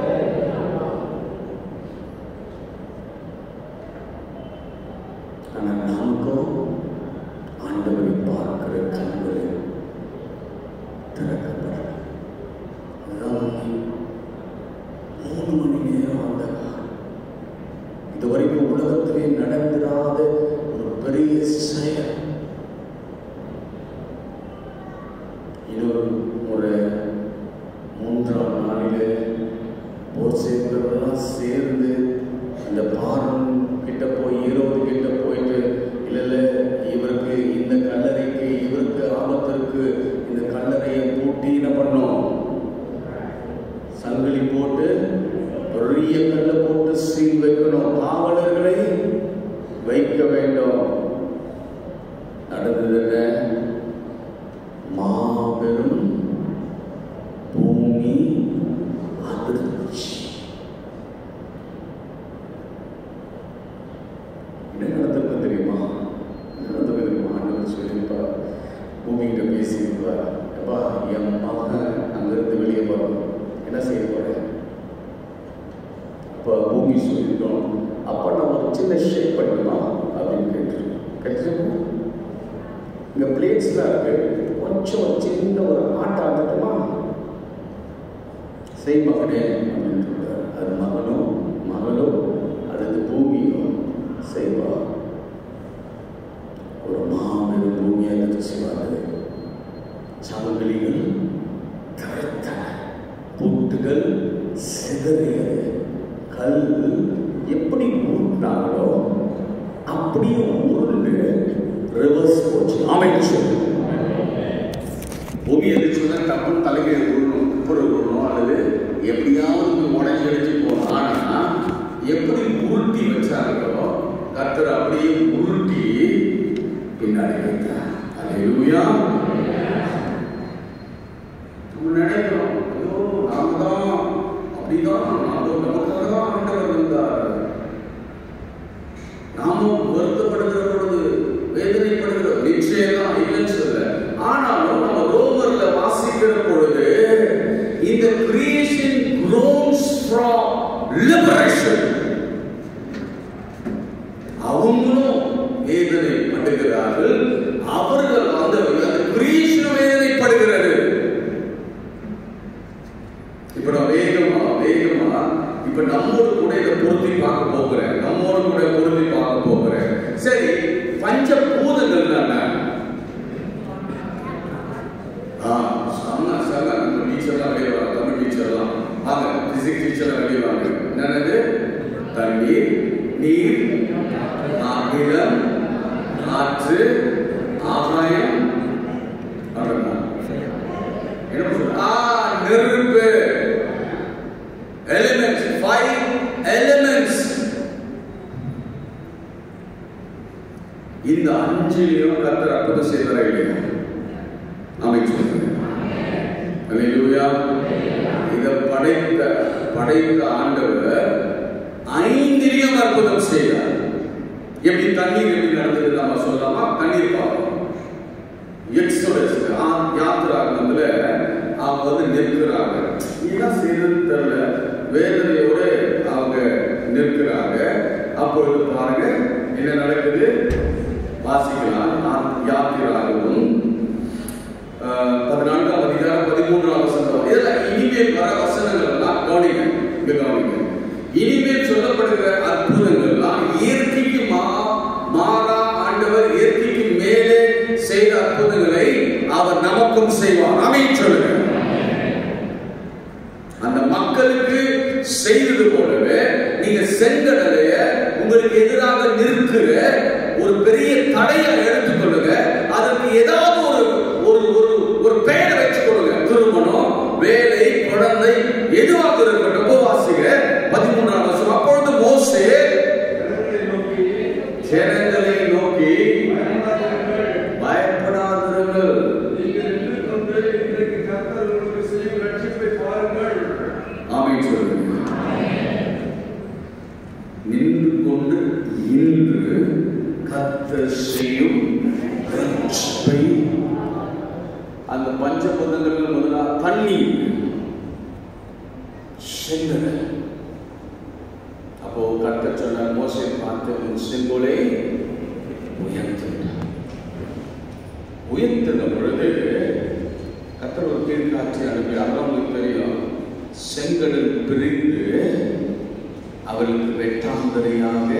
ஆனால் நமக்கோ ஆண்டவரை பார்க்கிற கண்களை திறக்கப்படல அதுதான் உண்மை. மூணு மணி நேரம் அந்த இதுவரைக்கும் உலகத்திலே நடந்திராத ஒரு பெரிய செயல் இன்னொரு ஒரு மூன்றாம் நாளிலே போர் சேர்ந்தவர்கள்லாம் சேர்ந்து அந்த பாரம் கிட்ட போய் ஈரோடு கிட்ட போயிட்டு இல்ல இல்ல இவருக்கு இந்த கல்லறைக்கு இவருக்கு ஆபத்திற்கு இந்த கல்லறையை பூட்டி என்ன பண்ணோம் சங்கிலி போட்டு பெரிய கல்லை போட்டு சீல் வைக்கணும் காவலர்களை பூமி சொல்லிட்டோம் அப்போ நம்ம ஒரு சின்ன ஷேப் பண்ணலாம் அப்படின்னு கேட்டுருக்கோம் கேட்டுருக்கோம் இங்கே பிளேட்ஸ்லாம் இருக்கு கொஞ்சம் ஒரு சின்ன ஒரு ஆட்டம் ஆகட்டுமா செய் மகனே அப்படின்னு சொல்றாரு. அது மகனோ மகளோ அல்லது பூமியோ செய்வா ஒரு மாபெரும் பூமியை அதிர்ச்சிவானது சமவெளிகள் தகர்த்தன பூட்டுகள் சிதறியது கல் எப்படி ஊட்டினாங்களோ அப்படியே உருண்டு ரிவர்ஸ் போச்சு அமைச்சு பூமி எதிர்ச்சுன்னா டப்புன்னு தலைக்கு விடணும் குப்புற விடணும் அல்லது எப்படியாவது உடஞ்சி அடிச்சு போகணும் ஆனா எப்படி உருட்டி வச்சாங்களோ கர்த்தர் அப்படியே உருட்டி பின்னாடி வைத்தார் அல்லேலூயா நம்ம நினைக்கிறோம் ஐயோ நாம தான் அப்படிதான் அது நமக்காக தான் ஆண்டவர் இருந்தார் நாமும் வருத்தப்படுகிற பொழுது வேதனைப்படுகிற நிச்சயம் தான் இல்லைன்னு சொல்ல ஆனாலும் நம்ம ரோமர்ல வாசிக்கிற பொழுது இந்த கிரியேஷன் groans from liberation அவங்களும் வேதனைப்படுகிறார்கள் அவர்கள் அந்த அந்த கிரியேஷன் வேதனைப்படுகிறது இப்ப நான் வேகமா வேகமா இப்ப நம்மோடு கூட இதை பொருத்தி பார்க்க போகிறேன் நம்மோடு கூட பொருத்தி பார்க்க போகிறேன் சரி பஞ்ச பூதங்கள் என்ன ஆ, செம்ம, செம்ம. நம்ம டீச்சர்லாம் வெளியே வராங்க. தமிழ் டீச்சர்லாம். வாங்க, physics டீச்சர்லாம் வெளியே வாங்க. என்னது? தண்ணீர், நீர், அமிலம், காற்று, ஆகாயம், அவ்வளவுதான். என்ன சொல்ற? ஆ, நெருப்பு elements five elements இந்த அஞ்சிலையும் கர்த்தர் அற்புதம் செய்வாரா இல்லையா அமைச்சு அல்லேலூயா இத படைத்த படைத்த ஆண்டவர் ஐந்திலையும் அற்புதம் செய்தார் எப்படி தண்ணீர் எப்படி நடந்தது நம்ம சொல்லலாமா தண்ணீர் பார்ப்போம் எக்ஸோடஸ் யாத்திராகமத்துல அவங்க வந்து நிற்கிறாங்க என்ன செய்யறதுன்னு தெரியல வேதனையோட அவங்க நிற்கிறாங்க அப்பொழுது பாருங்க என்ன நடக்குது வாசிக்கலாம் யா- யாத்திராகவும் ஆஹ், பதினான்காம் அதிகாரம் பதிமூன்றாம் வசனம் இதெல்லாம் இனிமேல் வர வசனங்கள் எல்லாம் கவனிங்க இங்க கவனிங்க இனிமேல் சொல்லப்படுகிற அற்புதங்கள் எல்லாம் இயற்கைக்கு மா மாறா ஆண்டவர் இயற்கைக்கு மேலே செய்த அற்புதங்களை அவர் நமக்கும் செய்வார் அமைச்சு சொல்லுங்க அந்த மக்களுக்கு செய்தது போலவே நீங்க செங்கடலைய உங்களுக்கு எதிராக நிற்கிற ஒரு பெரிய தடையை எடுத்துக்கொள்ளுங்க அதற்கு ஏதாவது ஒரு ஒரு ஒரு ஒரு பெயரை வச்சுக்கொள்ளுங்க திருமணம் வேலை குழந்தை எதுவாக இருக்கட்டும் உபவாசிக பதிமூன்றாம் வருஷம் அப்பொழுது மோசே ஜனங்களை நோக்கி ஜனங்களை நோக்கி பயப்படாதீர்கள். பயப்படாதிருங்கள் நீங்கள் நின்று கொண்டு இன்றைக்கு கர்த்தர் உங்களுக்கு செய்யும் ரட்சிப்பை பாருங்கள் ஆமென் சொல்லுங்க நின்று கொண்டு இன்று கர்த்தர் செய்யும் ரட்சிப்பை அந்த பஞ்சபூதங்கள் முதலா தண்ணீர் செங்கடல் அப்போ கர்த்தர் சொன்ன மோசை பார்த்து உன் செங்கோலை உயர்த்தினார் உயர்த்தின பொழுது கர்த்தர் ஒரு கீழ்காட்சி அனுப்பி அவங்களுக்கு தெரியும் செங்கடல் பிரிந்து அவர்களுக்கு வெட்டாந்தரையாக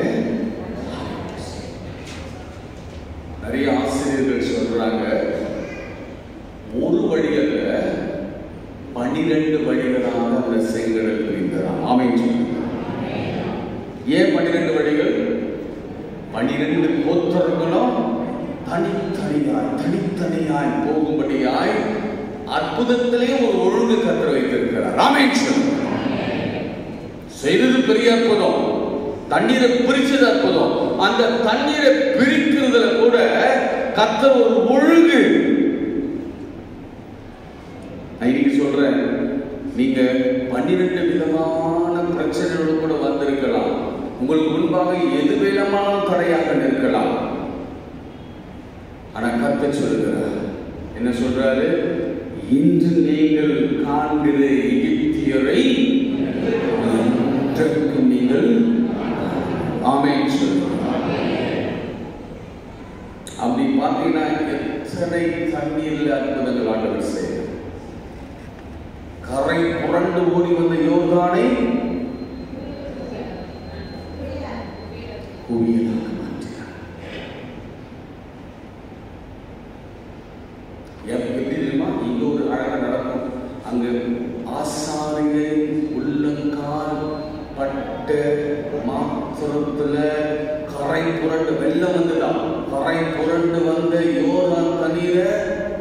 நிறைய ஆசிரியர்கள் சொல்றாங்க ஒரு வழி அல்ல பனிரெண்டு வழிகளாக அந்த செங்கடல் பிரிந்ததாம் ஆமைன்னு சொல்றாங்க ஏன் பன்னிரண்டு வழிகள் பன்னிரண்டு கோத்திரங்களும் தனித்தனியாய் தனித்தனியாய் போகும்படியாய் அற்புதத்திலே ஒரு ஒழுங்கு கற்று வைத்திருக்கிறார் ராமேஸ்வரம் செய்தது பெரிய அற்புதம் தண்ணீரை பிரிச்சது அற்புதம் அந்த தண்ணீரை பிரிக்கிறதுல கூட கத்தர் ஒரு ஒழுங்கு நான் இன்னைக்கு சொல்றேன் நீங்க பன்னிரெண்டு விதமான பிரச்சனைகளோடு கூட வந்திருக்கலாம் உங்களுக்கு முன்பாக எது வேணுமானாலும் தடையாக நிற்கலாம் ஆனா கர்த்தர் சொல்லுகிறார் என்ன சொல்றாரு இன்று நீங்கள் காண்கிற எகிப்தியரை இன்றைக்கு நீங்கள் ஆமென் சொல்லுங்க அப்படி பார்த்தீங்கன்னா எத்தனை தண்ணீர்ல அற்புதங்கள் ஆண்டவர் செய்தார் கரை புரண்டு ஓடி வந்த யோர்தானை குவியலாக மாற்றினார் எப்~ எப்படி தெரியுமா இங்க ஒரு அழகா நடக்கும் அங்க ஆசாரியை உள்ளங்கால் பட்ட மாத்திரத்துல கரை புரண்டு வெள்ளம் வந்துதான் கரை புரண்டு வந்த யோர்தான் தண்ணீரை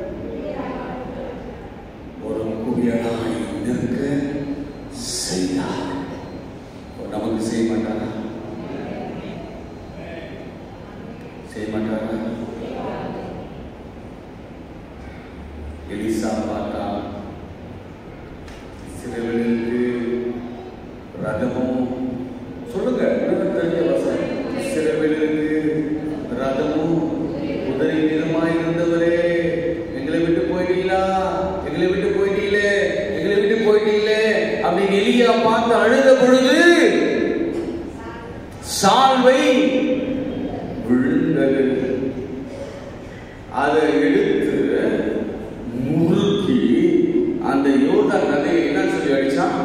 ஒரு குவியலாய் நிற்க செய்தார் நமக்கு செய்ய மாட்டாரா செய்ய மாட்டாரா எலிசா பார்த்தா சிறுவனுக்கு ரதமும் சொல்லுங்க எனக்கு தெரிஞ்ச வசனம் சிறுவனுக்கு ரதமும் குதிரை நிறமாய் இருந்தவரே எங்களை விட்டு போயிட்டீங்களா எங்களை விட்டு போயிட்டீங்களே எங்களை விட்டு போயிட்டீங்களே அப்படின்னு எலியா பார்த்து அழுத பொழுது சால்வை விழுந்தது அதை எடுத்து முறுக்கி அந்த யோதா நதியை என்ன சொல்லி அடிச்சான்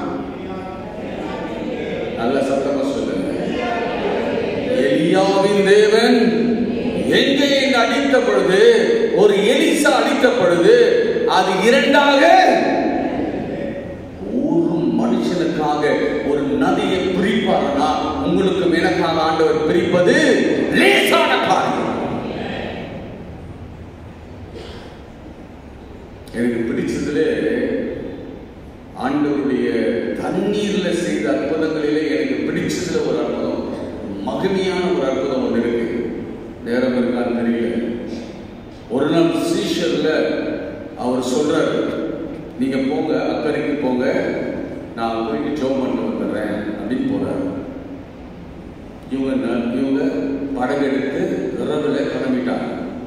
நல்ல சத்தமா சொல்லுங்க எலியாவின் தேவன் எங்கே என்று அடித்த பொழுது ஒரு எலிசா அடித்த பொழுது அது இரண்டாக ஒரு மனுஷனுக்காக ஒரு நதியை பிரிப்பார்னா உங்களுக்கு எனக்காக ஆண்டவர் பிரிப்பது லேசான காரியம் எனக்கு பிடிச்சதுல ஆண்டவருடைய தண்ணீர்ல செய்த அற்புதங்களிலே எனக்கு பிடிச்சதுல ஒரு அற்புதம் மகிமையான ஒரு அற்புதம் ஒன்று இருக்கு நேரம் இருக்கான்னு தெரியல ஒரு நாள் சீஷர்ல அவர் சொல்றாரு நீங்க போங்க அக்கறைக்கு போங்க நான் போயிட்டு ஜோம் பண்ணிட்டு வந்துடுறேன் அப்படின்னு போறாரு இவங்க ந- இவங்க படகெடுத்து இரவுல கிளம்பிட்டாங்க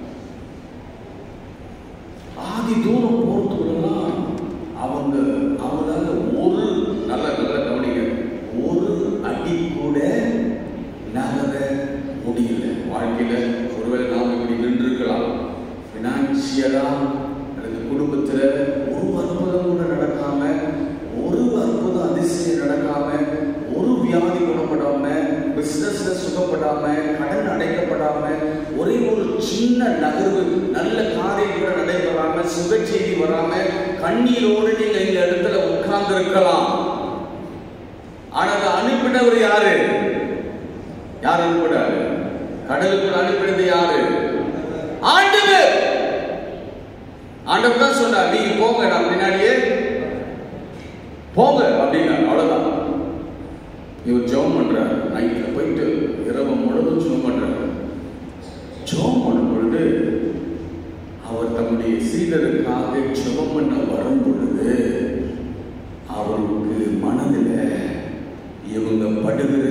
ஆதி தூரம் போறதுக்குள்ளலாம் அவங்க அவங்களால ஒரு நல்ல நல்ல கவனிங்க ஒரு அடி கூட நகர முடியல வாழ்க்கையில ஒருவேளை நாம் இப்படி நின்றுருக்கலாம் பினான்சியலா அல்லது குடும்பத்துல ஒரு அற்புதம் கூட நடக்காம ஒரு அற்புதம் அதிசயம் நடக்காம ஒரு வியாதி குணப்படாம பிசினஸ்ல சுகப்படாம கடன் அடைக்கப்படாம ஒரே ஒரு சின்ன நகர்வு நல்ல காரியம் கூட நடைபெறாம சுக செய்தி வராம கண்ணீரோடு நீங்க இந்த இடத்துல உட்கார்ந்து இருக்கலாம் ஆனா அதை அனுப்பினவர் யாரு யார் அனுப்பினாரு கடலுக்குள் அனுப்பினது யாரு ஆண்டவர் ஆண்டவர் தான் சொன்னார் நீங்க போங்க நான் பின்னாடியே போங்க அப்படின்னா அவ்வளவுதான் இவர் ஜெபம் பண்றாரு நைட்ல போயிட்டு இரவு முழுவதும் ஜெபம் பண்றாரு ஜெபம் பண்ணும் பொழுது அவர் தம்முடைய சீடருக்காக ஜெபம் பண்ண வரும் பொழுது அவருக்கு மனதில் இவங்க படுகிற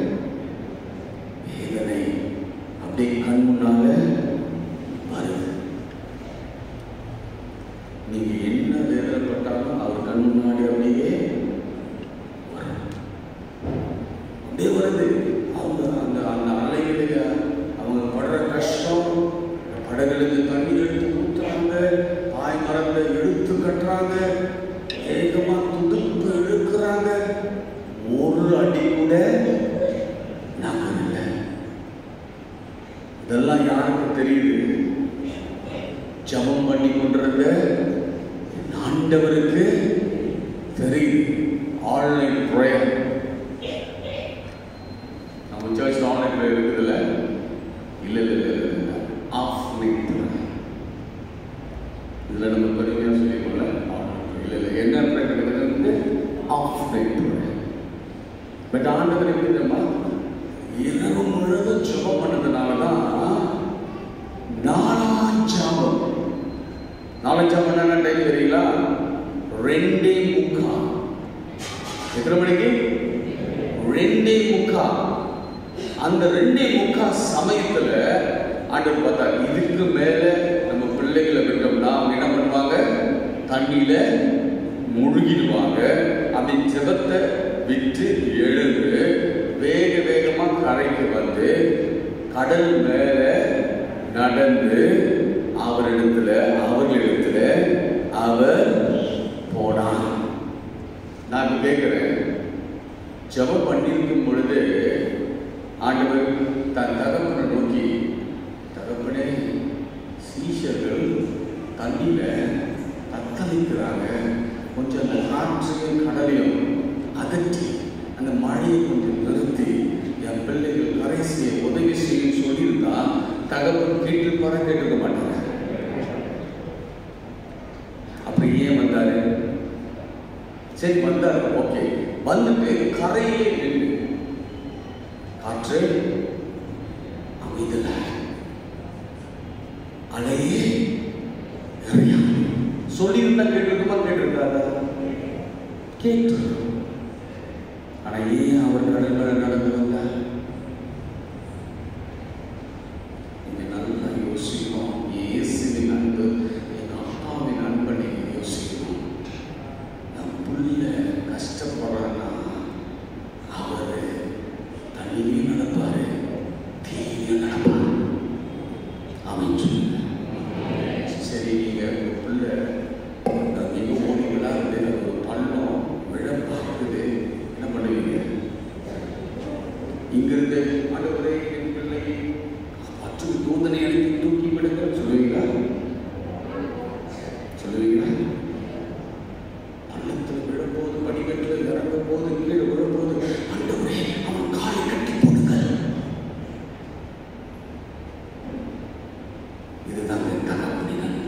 வேதனை அப்படியே கண் முன்னால வருது நீங்க என்ன வேதனைப்பட்டாலும் அவர் கண் முன்னாடி அப்படியே வரும் அப்படியே வருது அவங்க அந்த அந்த அலைகளில அவங்க படுற கஷ்டம் படகுகளுக்கு தண்ணி எடுத்து ஊத்துறாங்க பாய் மரத்தை எடுத்து கட்டுறாங்க வேகமா துடுப்பு எடுக்கிறாங்க ஒரு அடி கூட நகரல இதெல்லாம் யாருக்கு தெரியுது ஜெபம் பண்ணி கொண்டிருந்த ஆண்டவருக்கு தெரியுது ஆன்லைன் ப்ரேயர் நம்ம சர்ச் ஆன்லைன் ப்ரேயர் இருக்குதுல்ல இல்ல இல்ல இல்ல இல்ல, இல்ல ஆஃப் நைட் இதுல நம்ம பெருமையா சொல்லிக்கோல இல்ல இல்ல என்ன ப்ரேயர் கிடைக்கிறது ஆஃப் நைட் பட் ஆண்டவர் எப்படி தெரியுமா இரவு முழுவதும் ஜெபம் பண்ணதுனால தான் நாலாஞ்சாமம் நாலாஞ்சாமம் என்ன டைம் தெரியுங்களா ரெண்டே முக்கா எத்தனை மணிக்கு ரெண்டே முக்கா அந்த ரெண்டே முக்கா சமயத்துல ஆண்டவர் பார்த்தா இதுக்கு மேல நம்ம பிள்ளைகளை விட்டோம்னா அவங்க என்ன பண்ணுவாங்க தண்ணியில முழுகிடுவாங்க அப்படி ஜெபத்தை விட்டு எழுந்து வேக வேகமா கரை கரைக்கு வந்து கடல் மேல நடந்து அவரிடத்துல அவர்களிடத்துல அவர் போனார் நான் இப்ப கேட்கிறேன் ஜெபம் பண்ணியிருக்கும் பொழுது ஆண்டவர் தன் தகப்பனை நோக்கி தகப்பனே சீஷர்கள் தண்ணியில தத்தளிக்கிறாங்க கொஞ்சம் அந்த காற்றையும் கடலையும் அதட்டி அந்த மழையை கொஞ்சம் நிறுத்தி என் பிள்ளைகள் கரை செய்ய உதவி செய்ய சொல்லியிருந்தா தகப்பன் கேட்டிருப்பாரா கேட்டிருக்க மாட்டாங்க அப்படி ஏன் வந்தாரு சரி வந்தாரு ஓகே வந்துட்டு கரையிலே நின்று காற்று அமைதல அலையே நிறையா சொல்லியிருந்தா கேட்டிருக்குமா கேட்டிருக்காரா கேட்டு ஆனா ஏன் அவர் கடல் மேல நடந்து வந்தார் நீங்க நல்லா யோசிக்கணும் இயேசுவின் அன்பு எங்க அப்பாவின் அன்பை நீங்க யோசிக்கணும் நம் புள்ள கஷ்டப்படுறான்னா அவரு தண்ணியிலையும் நடப்பாரு தீயிலையும் நடப்பாரு அவன் சொல்லுங்க சரி நீங்க உங்க பிள்ளை நீங்க ஓடி விளையாடுது ஒரு பள்ளம் விழ பார்க்குது என்ன பண்ணுவீங்க இங்கிருந்து ஆண்டவரே என் பிள்ளையை மற்றும் தூதனை அனுப்பி தூக்கி விடுங்க சொல்லுவீங்களா சொல்லுவீங்களா பள்ளத்தில் விழும்போது படிக்கட்டில் இறங்கும் போது கீழே விழும்போது ஆண்டவரே அவன் காலை கட்டி போடுங்க இதுதான் என் தகப்பனின் அன்பு.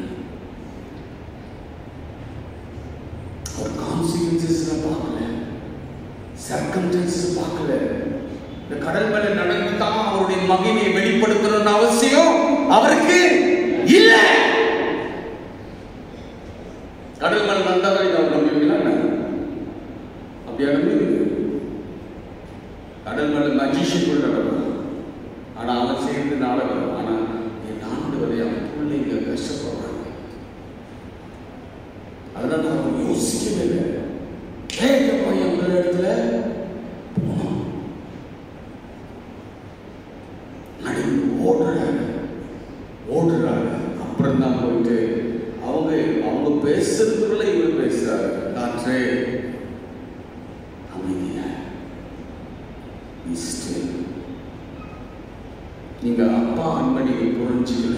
அவர் கான்சிக்வன்சஸ் பார்க்கல சர்க்கம்டன்ஸ் பார்க்கல இந்த கடல் மேல நடந்து தான் அவருடைய மகிமையை வெளிப்படுத்தணும்னு அவசியம் அவருக்கு இல்ல கடல் மேல நடந்தாதான் இதை அவர் நம்புவீங்களா என்ன? அப்படியா நம்புவீங்க கடல் மேல மஜிஷன் கூட நடக்கும் ஆனா அவன் செய்யறது நாடகம் ஆனா என் ஆண்டவரை அவன் பிள்ளைங்க கஷ்டப்படுறாங்க அதனால அவன் யோசிக்கவே இல்லை ஏகப்பா எந்த இடத்துல போனோம் நடந்து ஓடுறாங்க ஓடுறாங்க அப்புறம் தான் போயிட்டு அவங்க அவங்க பேசுறதுக்குள்ள இவர் பேசுறாரு காற்றே அமைதியா Be still. நீங்க அப்பா அன்பை நீங்க புரிஞ்சுக்கல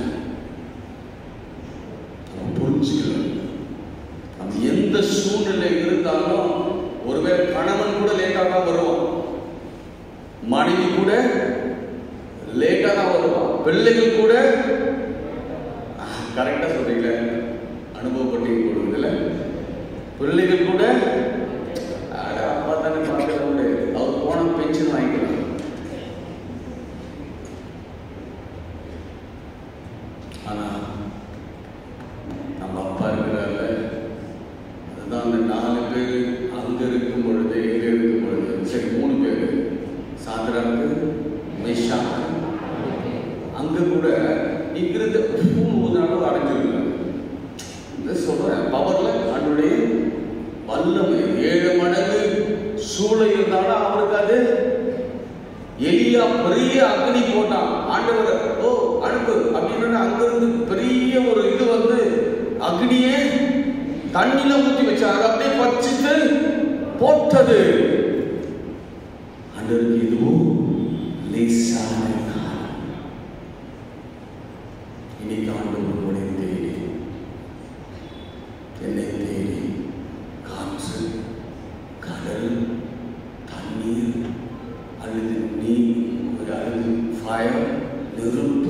அவன் புரிஞ்சுக்கல அது எந்த சூழ்நிலை இருந்தாலும் ஒருவேளை கணவன் கூட லேட்டா தான் வருவான் மனைவி கூட லேட்டா தான் வருவான் பிள்ளைகள் கூட கரெக்டா சொல்றீங்களே அனுபவப்பட்டீங்க கொடுக்குதுல பிள்ளைகள் கூட அட, அப்பா தானே பார்க்கறது அவர் போன பென்ஷன் வாங்கிக்கலாம் ஆனா நம்ம அப்பா இருக்கிறார்ல அதுதான் அந்த நாலு பேர் அங்க இருக்கும் பொழுது எங்க இருக்கும் பொழுது சரி மூணு பேர் சாதராக்கு மெஷா அங்க கூட இங்கிருந்து மூணு ஊதினாலும் அடைஞ்சிருக்காங்க இந்த சொல்றேன் பவர்ல அதனுடைய வல்லமை ஏழு மடங்கு சூளை இருந்தாலும் அவருக்கு அது எலியா பெரிய அக்னி போட்டான் ஆண்டவர் ஓ அனுப்பு அப்படின்னு அங்க இருந்து பெரிய ஒரு இது வந்து அக்னியே தண்ணில ஊத்தி வச்சாங்க அதை அப்படியே பச்சிட்டு போட்டது ஆண்டவருக்கு இதுவும் லேசான காலம். இன்னைக்கு ஆண்டவர் உங்களை தேடி என்னை தேடி காற்று கடல் தண்ணீர் அல்லது நீ ஒரு அல்லது ஃபயர் நெருப்பு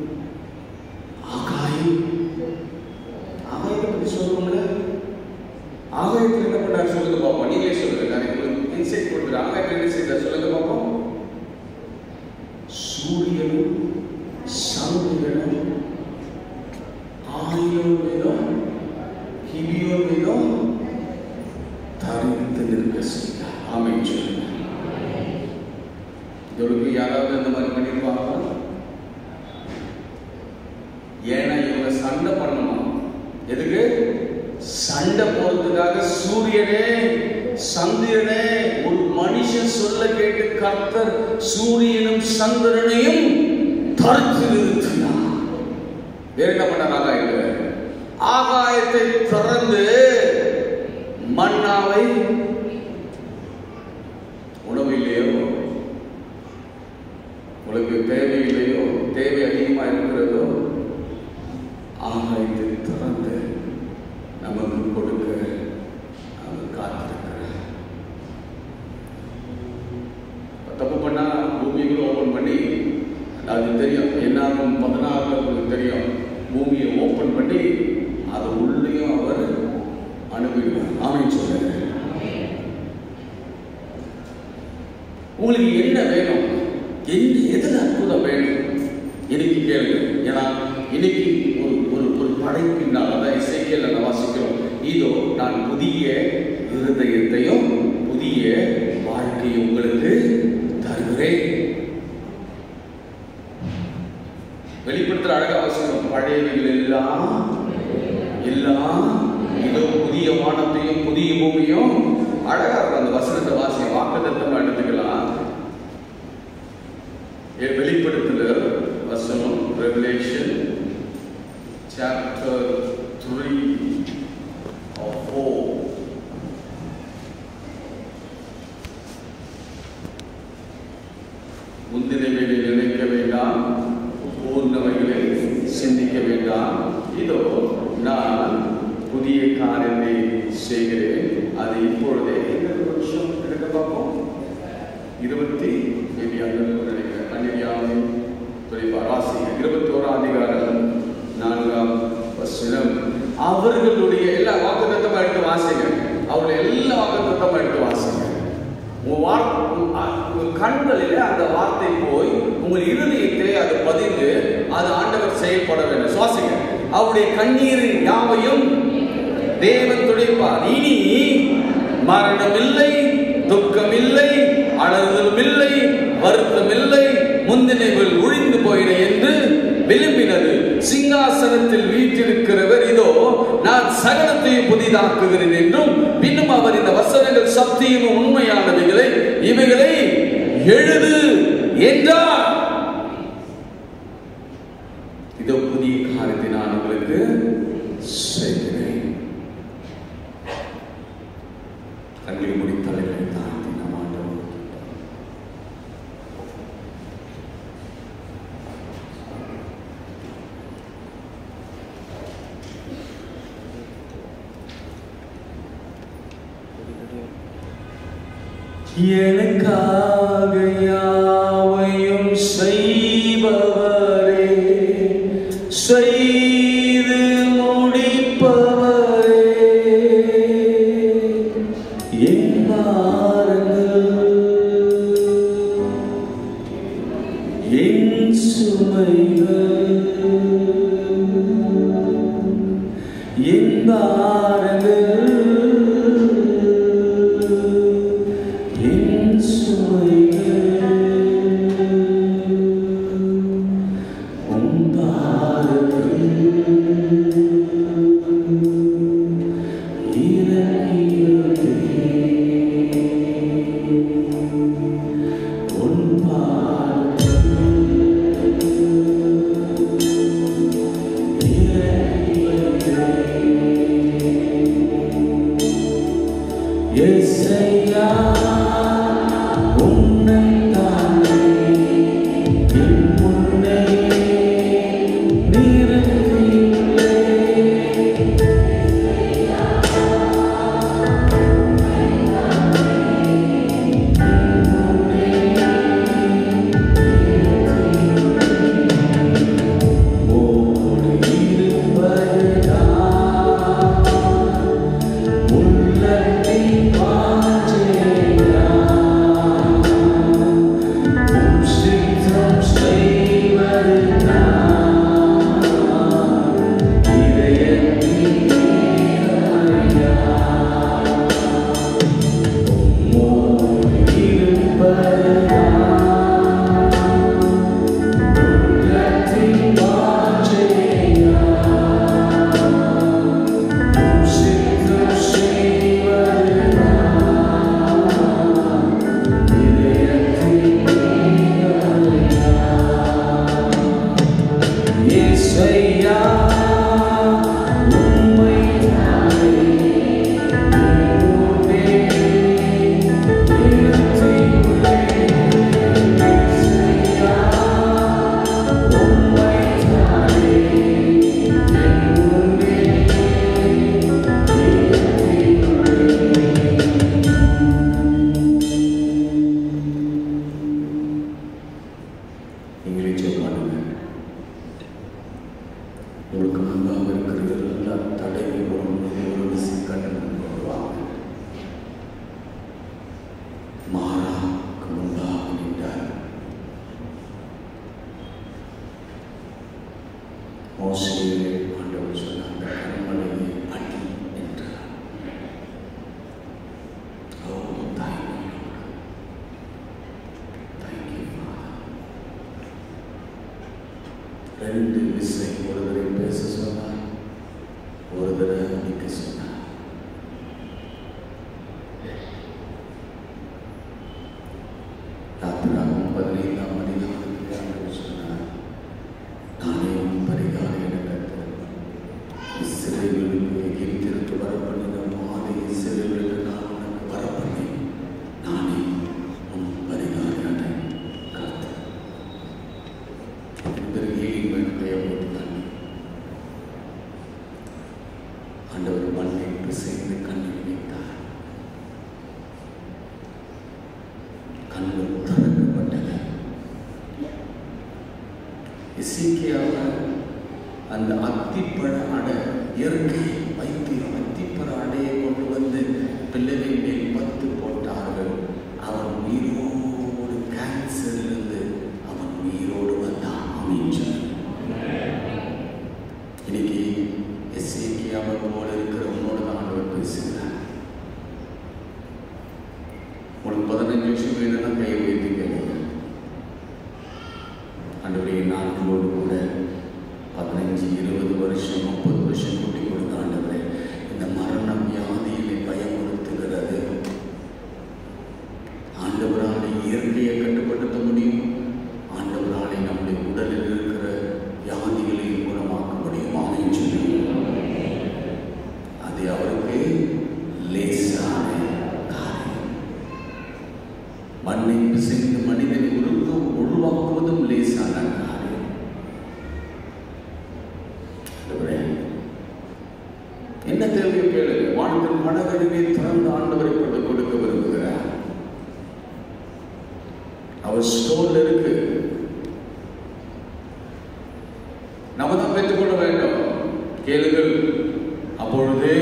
ஆகாயம் ஆகாயத்தை பற்றி சொல்லுவோம்ல ஆகாயத்தில் என்ன பண்ணார் சொல்லுங்க பார்ப்போம் நீங்களே சொல்லுங்க நான் உங்களுக்கு இன்சைட் கொடுக்குறேன் ஆகாயத்தில் என்ன செய்தார் சொல்லுங்க பார்ப்போம் சூரியனும் சந்திரனும் ஆயிரம் மீதும் கிபியோன் மீதும் தரித்து நிற்க செய்தார் ஆமென் சொல்லுங்க இதற்கு யாராவது இந்த மாதிரி பண்ணியிருப்பாங்களா ஏன்னா இவங்க சண்டை பண்ணணும் எதுக்கு சண்டை போறதுக்காக சூரியனே சந்திரனே உன் மனுஷன் சொல்ல கேட்டு கர்த்தர் சூரியனும் சந்திரனையும் தடுத்து நிறுத்தினார் வேற என்ன பண்ணார் ஆகாயத்தை ஆகாயத்தை திறந்து மன்னாவை உணவு இல்லையோ உங்களுக்கு தேவை இல்லையோ தேவை அதிகமா இருக்கிறதோ ஆகாயத்தை திறந்து நமக்கு கொடுக்க அவர் காத்திருக்கிறார் தப்பு பண்ணா பூமியை கூட ஓபன் பண்ணி அது தெரியும் என்னாகும் பதினாறு உங்களுக்கு தெரியும் பூமியை ஓபன் பண்ணி அது உள்ளேயும் அவர் அனுப்பிடுவார் ஆமென் சொல்லுங்க உங்களுக்கு என்ன வேணும் என்ன எதுல அற்புதம் வேணும் இன்னைக்கு கேளுங்க ஏன்னா இன்னைக்கு ஒரு ஒரு ஒரு படைப்பினால் அதான் இசைக்கியல் நான் வாசிக்கிறோம் இதோ நான் புதிய இருதயத்தையும் புதிய வாழ்க்கையை உங்களுக்கு தருகிறேன் வெளிப்படுத்துற அழகா வாசிக்கிறோம் பழையவைகள் எல்லாம் எல்லாம் இதோ புதிய வானத்தையும் புதிய பூமியும் அழகா இருக்கும் அந்த வசனத்தை வாசி வாக்குத்தத்தமா எடுத்துக்கலாம் எ- வெளிப்படுத்துதல் வசனம் ரெவலேஷன் சாப்டர் த்ரீ ஃபோர் முந்தினவைகளை நினைக்க வேண்டாம் பூர்ணவைகளை சிந்திக்க வேண்டாம் இதோ நான் புதிய காரியத்தை செய்கிறேன் அது இப்பொழுதே எந்த வருஷம் எடுக்க பார்ப்போம் இருபத்தி நினைக்கிறேன் அந்நியாவை துறைப்பார் வாசிங்க இருபத்தி ஓராம் அதிகாரம் நான்காம் வசனம் அவர்களுடைய எல்லா வாக்குத்தத்தமா எடுத்து வாசிங்க அவருடைய எல்லா வாக்குத்தத்தமா எடுத்து வாசிங்க உங்க வார்- உங்க- அ- உங்க கண்களிலே அந்த வார்த்தை போய் உங்கள் இருதயத்திலே அது பதிந்து அது ஆண்டவர் செயல்பட வேண்டும் சுவாசிங்க அவருடைய கண்ணீரின் யாவையும் தேவன் துடைப்பார் இனி மரணம் இல்லை துக்கம் இல்லை அழுதலும் இல்லை வருத்தம் இல்லை முந்தினைகள் ஒழிந்து போயின என்று விரும்பினது சிங்காசனத்தில் வீற்றிருக்கிறவர் இதோ நான் சகலத்தையும் புதிதாக்குகிறேன் என்றும் பின்னும் அவர் இந்த வசனங்கள் சக்தியும் உண்மையானவைகளை இவைகளை எழுது என்றார் இதோ புதிய காரியத்தை நான் உங்களுக்கு செய்கிறேன் கண்களை முடி தலைகளை தாழ்த்தி நாம் ஆண்டவரை எனக்காக யாவையும் செய்பவரே செய்து முடிப்பவரே என் பாரங்கள் என் சுமைகள் என் பாரங்கள் என் சுமைகள் உன் பாரங்கள் இறங்கியதே உன் பாரங்கள் ஏசையா உம்மை நானே உம்மே நிறுத்தியுள்ளேன். ஏசையா உம்மை நானே உம்மே நீங்களே சொல்லுவாங்க உங்களுக்கு முன்பாக இருக்கிற எல்லா தடைகளும் ஒரு விசிக்கண்ணன் வருவாங்க மாறாக்கு முன்பாக நின்றார் மோசையிலே ஆண்டவர் சொன்ன அந்த கண்மலையை அடி என்றார் ஓ தேங்க்யூ தேங்க்யூ ரெண்டு விசை ஒரு தடவை பேச சொன்னார் ஒரு தடவை நிற்க சொன்னார் யாத்திராவும் பதினைந்தாம் அதிகாரத்தில் ஆண்டவர் சொன்னார் நானே உன் பரிகாரம் என கர்த்தர் இஸ்ரேலுக்கு எகிப்திற்கு வரப்பண்ணின மாதை இஸ்ரேலுக்கு நான் உனக்கு வரப்பண்ணி நானே உன் பரிகாரம் என கர்த்தர் பிறகு ஹீலிங் வேணுடைய தண்ணி ஆண்டவர் மண்ணை பிசைந்து கண்ணில் வைத்தார் கண்கள் திறக்கப்பட்டன இசைக்கியாவ அந்த அத்திப்பழ அடை இயற்கை வைத்தியம் அத்திப்பழ அடையை கொண்டு வந்து பிள்ளைகள் மேல் பத்து போட்டார்கள் அவன் உயிரோடு கேன்சரிலிருந்து அவன் உயிரோடு வந்தான் அமைச்சர் இன்னைக்கு எஸ்ஏக்கியாவை போல இருக்கிற உன்னோடு தான் ஆண்டவர் பேசுகிறார் உங்களுக்கு பதினஞ்சு வருஷம் வேணும்னா கையை உயர்த்தி கேளுங்க ஆண்டவருடைய நாட்களோடு கூட பதினஞ்சு இருபது வருஷம் முப்பது வருஷம் கூட்டி கொடுத்த ஆண்டவரே இந்த மரண வியாதியிலே பயமுறுத்துகிறது ஆண்டவரால் இயற்கையை கட்டுப்படுத்த முடியும் ஆண்டவராலே நம்முடைய உடலில் இருக்கிற வியாதிகளையும் குணமாக்க முடியும் ஆமென் சொல்லுங்க அது அவருக்கு லேசான காரியம் மண்ணை பிசைந்து மனிதனை உருவ உருவாக்குவதும் லேசான காரியம் ஆண்டவரே, என்ன தேவையோ கேளுங்க வாழ்வின் மனதறிவை திறந்த ஆண்டவரை கொண்டு கொடுக்க விரும்புகிறார் அவர் ஸ்டோர்ல இருக்கு நம்ம தான் பெற்றுக்கொள்ள வேண்டும் கேளுங்கள் அப்பொழுது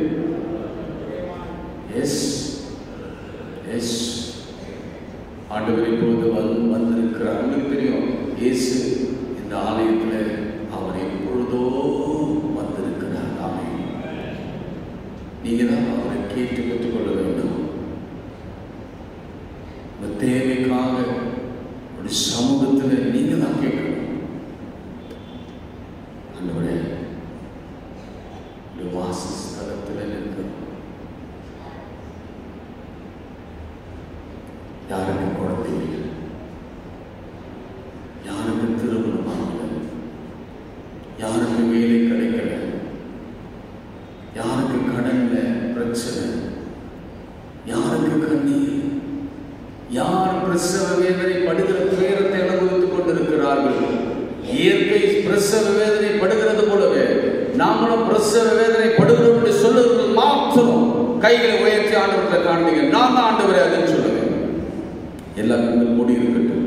எஸ் எஸ் ஆண்டவர் இப்பொழுது வந்து வந்திருக்கிறார் உங்களுக்கு தெரியும் இயேசு இந்த ஆலயத்தில் அவர் எப்பொழுதோ வந்திருக்கிறார் ஆமென் நீங்க தான் அவரை கேட்டு பெற்றுக்கொள்ள வேண்டும் உங்க தேவைக்காக ஒரு சமூகத்தில் நீங்க தான் கேட்கணும் ஆண்டவரே ஒரு வாசஸ்தலத்தில் நிற்கணும் யாருக்கு குழந்தை இல்லை யாருக்கு திருமணம் ஆகல யாருக்கு வேலை கிடைக்கல யாருக்கு கடன்ல பிரச்சனை யாருக்கு கண்ணீர் யார் பிரசவ வேதனை படுகிற துயரத்தை அனுபவித்துக் கொண்டிருக்கிறார்கள் இயற்கை பிரசவ வேதனை படுகிறது போலவே நாமளும் பிரசவ வேதனை படுகிறோம் என்று சொல்லுவது மாத்திரம் கைகளை உயர்த்தி ஆண்டவர்களை காண்பீங்க நான் தான் ஆண்டவரே அதுன்னு சொல்லுவேன் எல்லா கண்கள் மூடி இருக்கட்டும்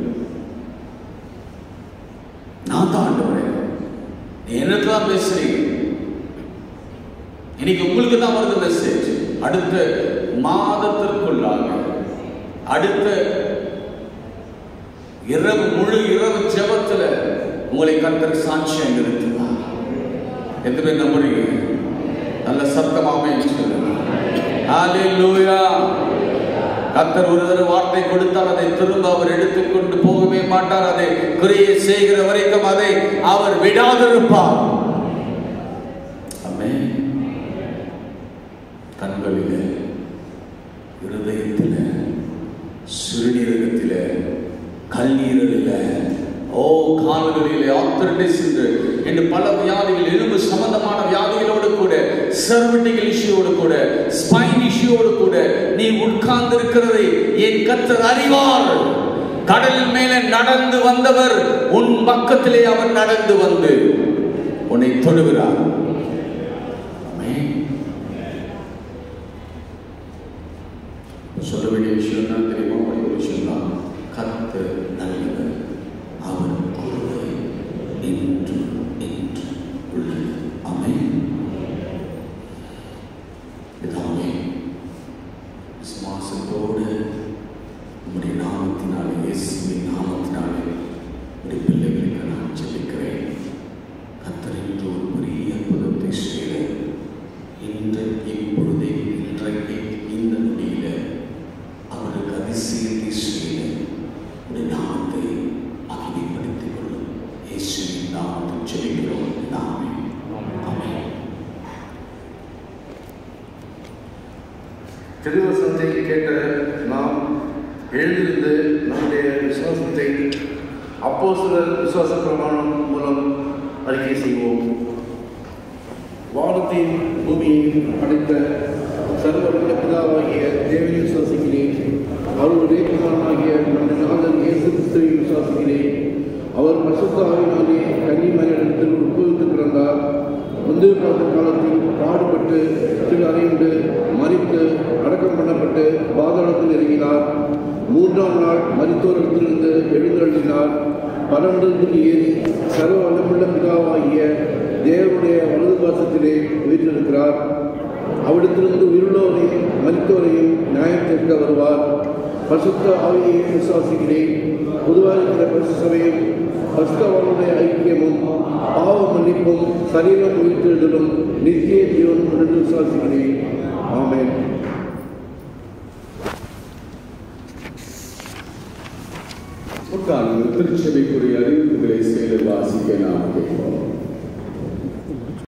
நான் தான் ஆண்டவரே நீ எனக்கு தான் பேசுறீங்க இன்னைக்கு உங்களுக்கு தான் வருது மெசேஜ் அடுத்த மாதத்திற்குள்ளாக அடுத்த இரவு முழு இரவு ஜெபத்துல உங்களை கர்த்தர் சாட்சியம் நிறுத்துவார் எத்தனை பேர் நம்புறீங்க நல்ல சத்தமாவே சொல்லுங்க ஹalleluya கர்த்தர் ஒரு தடவை வார்த்தை கொடுத்தால் அதை திரும்ப அவர் எடுத்துக்கொண்டு போகவே மாட்டார் அதை கிரியை செய்கிற வரைக்கும் அதை அவர் விடாதிருப்பார் ஆமென் கண்களிலே இருதயத்திலே சிறுநீரகத்திலே கல்லீரலிலே ஓ கால்களிலே ஆர்த்தரைட்டிஸ் என்று என்று பல வியாதிகள் எலும்பு சம்பந்தமான வியாதிகளோடு கூட சர்வட்டிகல் இஷ்யூவோடு கூட ஸ்பைன் இஷ்யூவோடு கூட நீ உட்கார்ந்து இருக்கிறதை என் கத்தர் அறிவார் கடல் மேலே நடந்து வந்தவர் உன் பக்கத்திலே அவர் நடந்து வந்து உன்னை தொடுகிறார் ஆமென். சொல்ல வேண்டிய விஷயம் என்ன தெரியுமா ஒரு விஷயம் தான் கத்து நல்லவர் அவர் ஒருவரே என்று என்று உள்ளது ஆமென் பிதாவே விசுவாசத்தோடு உம்முடைய நாமத்தினாலே இயேசுவின் நாமத்தினாலே உடைய பிள்ளைகளுக்கு நான் ஜெபிக்கிறேன் கத்தரின் ஒரு பெரிய அற்புதத்தை செய்த இன்று இப்பொழுதே இன்றைக்கு இந்த நொடியில அவருக்கு அதிசயத்தை செய்த உடைய நாமத்தை மகிமைப்படுத்திக் கொள்ளும் இயேசுவின் நாமத்தில் ஜெபிக்கிறோம் நாமே ஆமென் திருவசனத்தை கேட்ட நாம் எழுந்திருந்து நம்முடைய விசுவாசத்தை அப்போஸ்தலர் விசுவாச பிரமாணம் மூலம் அறிக்கை செய்வோம் வானத்தையும் பூமியையும் படைத்த சர்வவல்ல பிதாவாகிய தேவனை விசுவாசிக்கிறேன் அவருடைய குமாரனாகிய நம்முடைய நாதன் இயேசு கிறிஸ்துவை விசுவாசிக்கிறேன் அவர் பசுத்தாவினாலே கன்னிமரிடத்தில் உட்புகுத்து பிறந்தார் முந்தைய கால காலத்தில் பாடுபட்டு திரு அறிந்து மறித்து அடக்கம் பண்ணப்பட்டு பாதாளத்தில் இறங்கினார் மூன்றாம் நாள் மரித்தோரிடத்திலிருந்து எழுந்தருளினார் பரமண்டலத்தில் ஏறி சர்வ வல்லமுள்ள பிதாவாகிய தேவனுடைய வலது பாசத்திலே உயிரிழக்கிறார் அவிடத்திலிருந்து உயிருள்ளோரையும் மரித்தோரையும் நியாயம் தீர்க்க வருவார் பசுத்த ஆவியை விசுவாசிக்கிறேன் பொதுவாக இருக்கிற பரிசுசபையும் பசுத்தவனுடைய ஐக்கியமும் பாவ மன்னிப்பும் சரீரம் உயிர்த்தெழுதலும் நித்திய ஜீவனும் என்று விசுவாசிக்கிறேன் ஆமென் உட்கார்ந்து திருச்சபைக்குரிய அறிவிப்புகளை செய்து வாசிக்க நாம் கேட்போம்